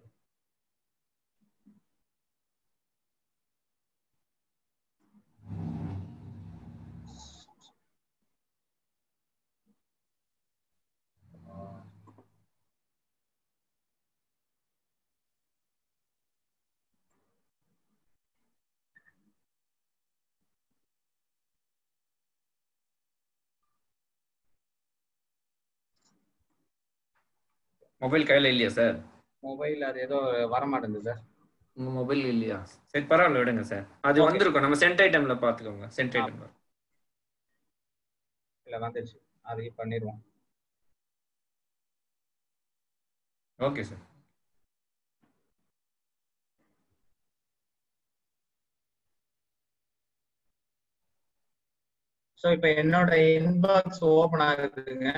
மொபைல் கையில இல்லையா சார் மொபைல் அது ஏதோ வர மாட்டேங்குது சார் உங்க மொபைல் இல்லையா சரி பரவாயில்ல விடுங்க சார் அது Okay. வந்திருக்கும் நம்ம சென்ட் ஐட்டம்ல பாத்துக்கோங்க சென்ட் ஐட்டம்ல இல்ல வந்துருச்சு அதையும் பண்ணிடுவோம் ஓகே சார் ஸோ இப்போ என்னோட இன்பாக்ஸ் ஓபன் ஆகுதுங்க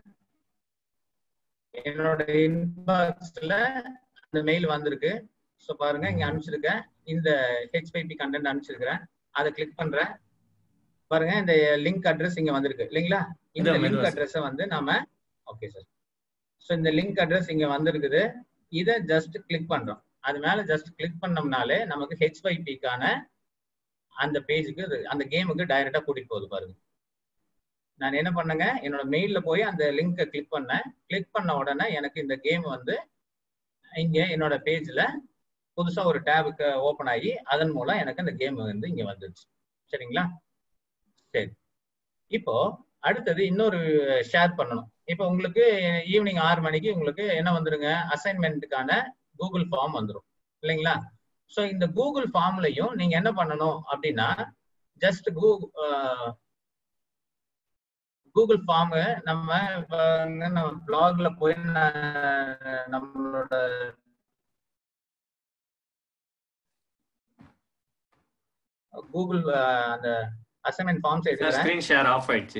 என்னோட இன்பாக்ஸ்ல அந்த மெயில் வந்திருக்கு ஸோ பாருங்க இங்க அனுப்பிச்சிருக்கேன் இந்த ஹெச்பைபி கண்டென்ட் அனுப்பிச்சிருக்கிறேன் அதை கிளிக் பண்றேன் பாருங்க இந்த லிங்க் அட்ரஸ் இங்க வந்திருக்கு இல்லைங்களா இந்த இதோ மெதுவா லிங்க் sir. அட்ரஸை வந்து நாம ஓகே சார் ஸோ இந்த லிங்க் அட்ரஸ் இங்க வந்திருக்குது இதை ஜஸ்ட் கிளிக் பண்றோம் அது மேல ஜஸ்ட் கிளிக் பண்ணோம்னாலே நமக்கு ஹெச்ஒய்பிக்கான அந்த பேஜுக்கு அந்த கேமுக்கு டைரக்டா கூட்டிட்டு போகுது பாருங்க நான் என்ன பண்ணேங்க என்னோட மெயில்ல போய் அந்த லிங்கை கிளிக் பண்ணேன் கிளிக் பண்ண உடனே எனக்கு இந்த கேம் வந்து இங்க என்னோட பேஜ்ல புதுசா ஒரு டேபுக்கு ஓபன் ஆகி அதன் மூலம் எனக்கு அந்த கேம் வந்து இங்க வந்துருச்சு சரிங்களா சரி இப்போ அடுத்தது இன்னொரு ஷேர் பண்ணணும் இப்போ உங்களுக்கு ஈவினிங் ஆறு மணிக்கு உங்களுக்கு என்ன வந்துருங்க அசைன்மெண்ட்டுக்கான கூகுள் ஃபார்ம் வந்துடும் இல்லைங்களா ஸோ இந்த கூகுள் ஃபார்ம்லையும் நீங்க என்ன பண்ணணும் அப்படின்னா ஜஸ்ட் கூ கூகுள் ஃபார்ம் நம்ம இப்ப வந்து நம்ம பிளாக்ல போய் நான் நம்மளோட கூகுள் அந்த அசைன்மெண்ட் ஃபார்ம்ஸ் சார் எடுக்கிறேன் ஸ்கிரீன் ஷேர் ஆஃப் ஆயிடுச்சு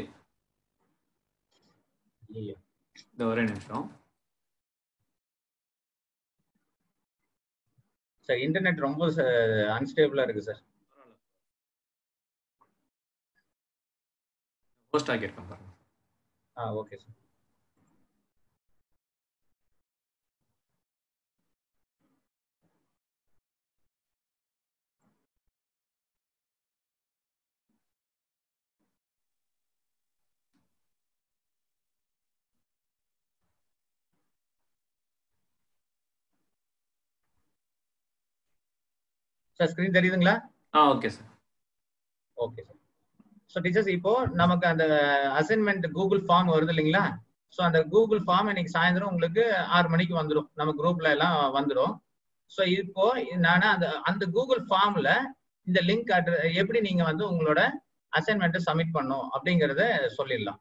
ஐயோ. இந்த ஒரே நிமிஷம் சார் இன்டர்நெட் ரொம்ப அன்ஸ்டேபிளா இருக்கு சார் போஸ்ட் ஆக்கியிருக்கேன் பாருங்க ஆ ஓகே சார் சார் ஸ்கிரீன் தெரியுதுங்களா ஆ okay sir okay sir so teachers இப்போ நமக்கு அந்த அசைன்மெண்ட் கூகுள் ஃபார்ம் வருது இல்லைங்களா ஸோ அந்த கூகுள் ஃபார்ம் இன்னைக்கு சாயந்தரம் உங்களுக்கு ஆறு மணிக்கு வந்துடும் நம்ம குரூப்ல எல்லாம் வந்துடும் ஸோ இப்போ நான் அந்த அந்த கூகுள் ஃபார்ம்ல இந்த லிங்க் எப்படி நீங்க வந்து உங்களோட அசைன்மெண்ட்டை சப்மிட் பண்ணும் அப்படிங்கறத சொல்லிடலாம்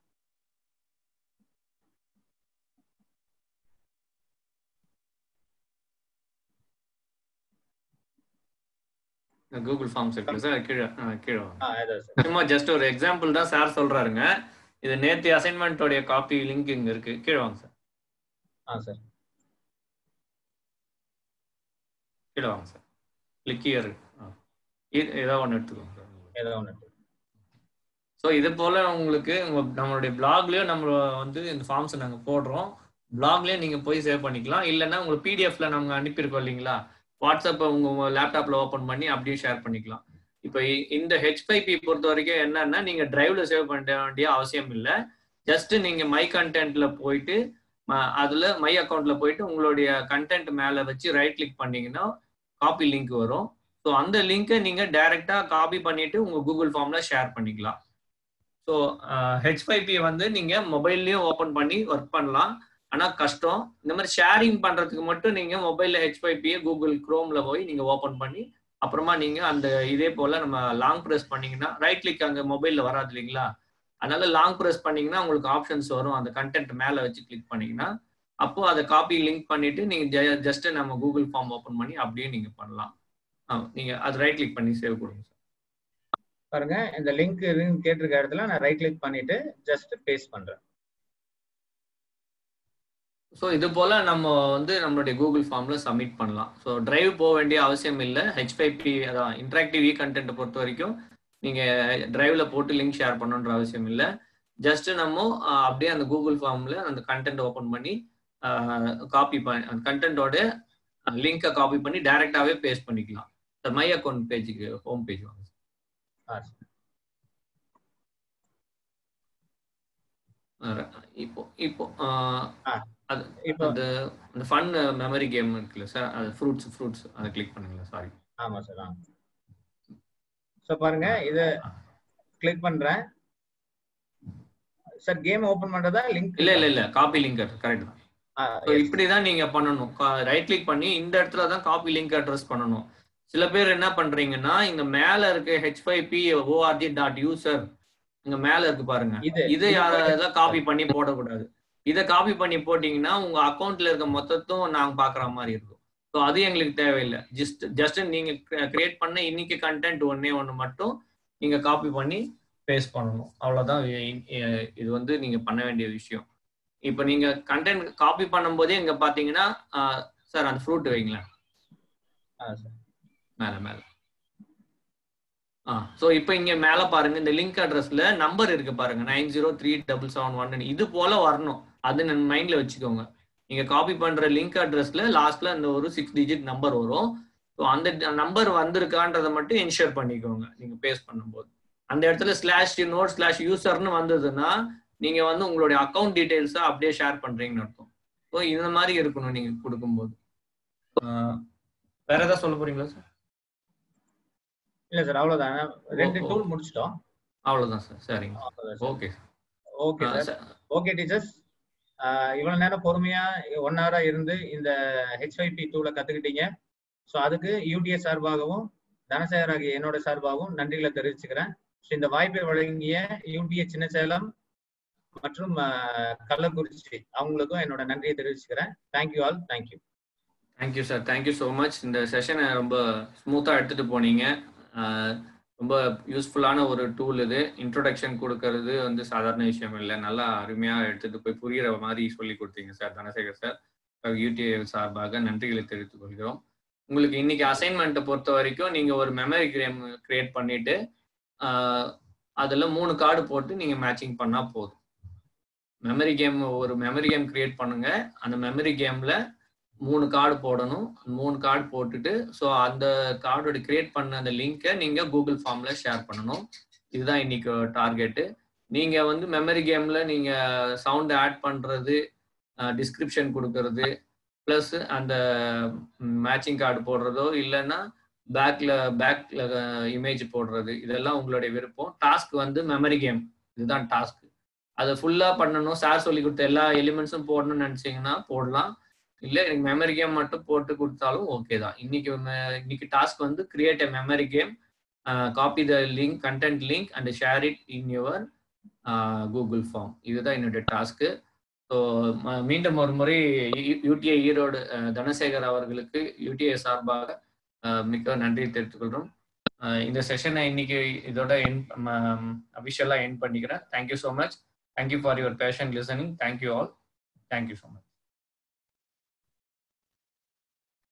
கூகுள் ஃபார்ம்ஸ் இருக்குல்ல சார் கீழே ஆ, கீழே வாங்க. ஆ, அதான் சார் சும்மா ஜஸ்ட் ஒரு எக்ஸாம்பிள் தான் சார் சொல்றாருங்க இது நேத்து அசைன்மெண்ட்டோடைய காப்பி லிங்க் இங்க இருக்கு கீழே வாங்க சார் ஆ சார் கீழே வாங்க சார் கிளிக் இயர் ஏதோ ஒன்று எடுத்துக்கோங்க சார் ஏதோ ஒன்று ஸோ இது போல உங்களுக்கு உங்க நம்மளுடைய பிளாக்லயும் நம்ம வந்து இந்த ஃபார்ம்ஸ் நாங்க போடுறோம் பிளாக்லயே நீங்க போய் சேவ் பண்ணிக்கலாம் இல்லைன்னா உங்களுக்கு பிடிஎஃப்ல நாங்க அனுப்பியிருக்கோம் இல்லைங்களா வாட்ஸ்அப்பை உங்க லேப்டாப்ல ஓபன் பண்ணி அப்படியே ஷேர் பண்ணிக்கலாம் இப்போ இ- இந்த ஹெச்பைபி பொறுத்த வரைக்கும் என்னன்னா நீங்க டிரைவ்ல சேவ் பண்ண வேண்டிய அவசியம் இல்லை ஜஸ்ட் நீங்க மை கண்டென்ட்ல போயிட்டு ம- அதுல மை அக்கௌண்ட்ல போயிட்டு உங்களுடைய கண்டென்ட் மேல வச்சு ரைட் கிளிக் பண்ணீங்கன்னா காப்பி லிங்க் வரும் ஸோ அந்த லிங்கை நீங்க டைரக்டா காப்பி பண்ணிட்டு உங்க கூகுள் ஃபார்ம்ல ஷேர் பண்ணிக்கலாம் ஸோ ஹெச்பைபி வந்து நீங்க மொபைல்லயும் ஓபன் பண்ணி ஒர்க் பண்ணலாம் ஆனா கஷ்டம் இந்த மாதிரி ஷேரிங் பண்றதுக்கு மட்டும் நீங்க மொபைல்ல ஹெச்பைபியை கூகுள் குரோம்ல போய் நீங்க ஓபன் பண்ணி அப்புறமா நீங்க அந்த இதே போல நம்ம லாங் ப்ரெஸ் பண்ணீங்கன்னா ரைட் கிளிக் அங்க மொபைல்ல வராது இல்லைங்களா அதனால லாங் ப்ரெஸ் பண்ணீங்கன்னா உங்களுக்கு ஆப்ஷன்ஸ் வரும் அந்த கண்டென்ட் மேல வச்சு கிளிக் பண்ணீங்கன்னா அப்போ அதை காப்பி லிங்க் பண்ணிட்டு நீங்க ஜஸ்ட் நம்ம கூகுள் ஃபார்ம் ஓபன் பண்ணி அப்படியே நீங்க பண்ணலாம் ஆ, நீங்க அது ரைட் கிளிக் பண்ணி சேவ் கொடுங்க பாருங்க இந்த லிங்க் கேட்டிருக்க இடத்துல நான் ரைட் கிளிக் பண்ணிட்டு ஜஸ்ட் பேஸ்ட் பண்றேன் ஸோ இது போல நம்ம வந்து நம்மளுடைய கூகுள் ஃபார்ம்ல சப்மிட் பண்ணலாம் ஸோ டிரைவ் போக வேண்டிய அவசியம் இல்லை ஹெச்பைபி அதான் இன்டராக்டிவ் இ கண்டென்ட் பொறுத்த வரைக்கும் நீங்க டிரைவ்ல போட்டு லிங்க் ஷேர் பண்ணணுன்ற அவசியம் இல்லை ஜஸ்ட் நம்ம ஆஹ், அப்படியே அந்த கூகுள் ஃபார்ம்ல அந்த கண்டென்ட் ஓபன் பண்ணி காப்பி பண்ணி அந்த கண்டென்ட்டோட லிங்கை காப்பி பண்ணி டைரக்டாவே பேஸ்ட் பண்ணிக்கலாம் மை அக்கௌண்ட் பேஜுக்கு ஹோம் பேஜ் வாங்க ஆ, ஆஹ், இப்போ இப்போ ஆஹ், ஆ. அது இப்போ அந்த அந்த ஃபன் மெமரி கேம் இருக்குல்ல சார் அது ஃப்ரூட்ஸ் ஃப்ரூட்ஸ் அதை கிளிக் பண்ணுங்களா சாரி ஆமா சார் ஆ ஸோ பாருங்க இதை கிளிக் பண்றேன் சார் கேம் ஓபன் பண்றதா லிங்க் இல்ல இல்ல இல்ல காப்பி லிங்க் கரெக்ட் தான் So, இப்படிதான் நீங்க பண்ணணும் ரைட் கிளிக் பண்ணி இந்த இடத்துல தான் காப்பி லிங்க் அட்ரஸ் பண்ணணும் சில பேர் என்ன பண்றீங்கன்னா இங்க மேல இருக்க H five P ORG dot user இங்க மேல இருக்கு பாருங்க இது இதை யாராவது காப்பி பண்ணி போடக்கூடாது இதை காப்பி பண்ணி போட்டீங்கன்னா உங்க அக்கௌண்ட்ல இருக்க மொத்தத்தும் நாங்க பாக்குற மாதிரி இருக்கும் ஸோ அது எங்களுக்கு தேவையில்லை ஜஸ்ட் ஜஸ்ட் நீங்க கிரியேட் பண்ண இன்னைக்கு கண்டென்ட் ஒன்னே ஒன்று மட்டும் நீங்க காப்பி பண்ணி பேஸ்ட் பண்ணணும் அவ்வளவுதான் இ- இ- இது வந்து நீங்க பண்ண வேண்டிய விஷயம் இப்போ நீங்க கண்டென்ட் காப்பி பண்ணும்போதே இங்க பாத்தீங்கன்னா சார் அந்த ஃப்ரூட் வைங்களேன் ஆ, சார். மேல மேல ஆ ஸோ இப்போ இங்க மேல பாருங்க இந்த லிங்க் அட்ரஸ்ல நம்பர் இருக்கு பாருங்க nine zero three double seven one இது போல வரணும் அது மைண்ட்ல வச்சுக்கோங்க நீங்க காப்பி பண்ற லிங்க் அட்ரஸ்ல லாஸ்ட்ல அந்த ஒரு சிக்ஸ் டிஜிட் நம்பர் வரும் ஸோ அந்த நம்பர் வந்திருக்கான்றதை மட்டும் என்ஷூர் பண்ணிக்கோங்க நீங்க பேஸ்ட் பண்ணும்போது அந்த இடத்துல ஸ்லாஷ் நோட் ஸ்லாஷ் யூசர்னு வந்ததுன்னா நீங்க வந்து உங்களுடைய அக்கௌண்ட் டீடைல்ஸை அப்படியே ஷேர் பண்றீங்கன்னு அர்த்தம் ஸோ இந்த மாதிரி இருக்கணும் நீங்க கொடுக்கும்போது ஆஹ் வேற ஏதாவது சொல்ல போறீங்களா சார் இல்ல சார் அவ்வளவுதான் ரெண்டு ஓ, ஓ. டூல் முடிச்சிட்டோம் அவ்வளவுதான் சார் சரிங்க okay okay sir okay teachers இவ்வளவு நேரம் பொறுமையா ஒன் ஹவரா இருந்து இந்த ஹெச்ஐபி டூல கத்துக்கிட்டீங்க ஸோ அதுக்கு யூடிஏ சார்பாகவும் தனசேகர் ஆகிய என்னோட சார்பாகவும் நன்றிகளை தெரிவிச்சுக்கிறேன் ஸோ இந்த வாய்ப்பை வழங்கிய யூடிஏ சின்னசேலம் மற்றும் ஆஹ், கள்ளக்குறிச்சி அவங்களுக்கும் என்னோட நன்றியை தெரிவிச்சுக்கிறேன் thank you all thank you thank you sir thank you so much இந்த செஷனை ரொம்ப ஸ்மூத்தாக எடுத்துட்டு போனீங்க ஆஹ் ரொம்ப யூஸ்ஃபுல்லான ஒரு டூல் இது இன்ட்ரோடக்ஷன் கொடுக்கறது வந்து சாதாரண விஷயம் இல்லை நல்லா அருமையாக எடுத்துட்டு போய் புரிகிற மாதிரி சொல்லி கொடுத்தீங்க சார் தனசேகர் சார் யூடிஐ சார்பாக நன்றிகளை தெரிவித்துக் கொள்கிறோம் உங்களுக்கு இன்னைக்கு அசைன்மெண்ட்டை பொறுத்த வரைக்கும் நீங்கள் ஒரு மெமரி கேம் கிரியேட் பண்ணிட்டு ஆஹ் அதுல மூணு கார்டு போட்டு நீங்கள் மேட்சிங் பண்ணால் போதும் மெமரி கேம் ஒரு மெமரி கேம் கிரியேட் பண்ணுங்க அந்த மெமரி கேம்ல மூணு கார்டு போடணும் மூணு கார்டு போட்டுட்டு ஸோ அந்த கார்டோட கிரியேட் பண்ண அந்த லிங்கை நீங்கள் கூகுள் ஃபார்மில் ஷேர் பண்ணணும் இதுதான் இன்னைக்கு டார்கெட்டு நீங்கள் வந்து மெமரி கேமில் நீங்கள் சவுண்ட் ஆட் பண்ணுறது டிஸ்கிரிப்ஷன் கொடுக்கறது ப்ளஸ் அந்த மேட்சிங் கார்டு போடுறதோ இல்லைன்னா பேக்ல பேக்ல இமேஜ் போடுறது இதெல்லாம் உங்களுடைய விருப்பம் டாஸ்க் வந்து மெமரி கேம் இதுதான் டாஸ்க் அதை ஃபுல்லாக பண்ணணும் சார் சொல்லி கொடுத்த எல்லா எலிமெண்ட்ஸும் போடணும்னு நினச்சிங்கன்னா போடலாம் இல்லை எனக்கு மெமரி கேம் மட்டும் போட்டு கொடுத்தாலும் ஓகே தான் இன்னைக்கு me- இன்னைக்கு டாஸ்க் வந்து create a memory game copy the link content link and share it in your Google form இதுதான் என்னுடைய டாஸ்க்கு ஸோ மீண்டும் ஒரு முறை யூடிஐ ஈரோடு அஹ், தனசேகர் அவர்களுக்கு யூடிஐ சார்பாக அஹ், மிக்க நன்றி தெரிவித்துக் கொள்கிறோம் அஹ், இந்த செஷனை இன்னைக்கு இதோட என் அபிஷியலாக என் பண்ணிக்கிறேன் thank you so much thank you for your passion listening thank you all thank you so much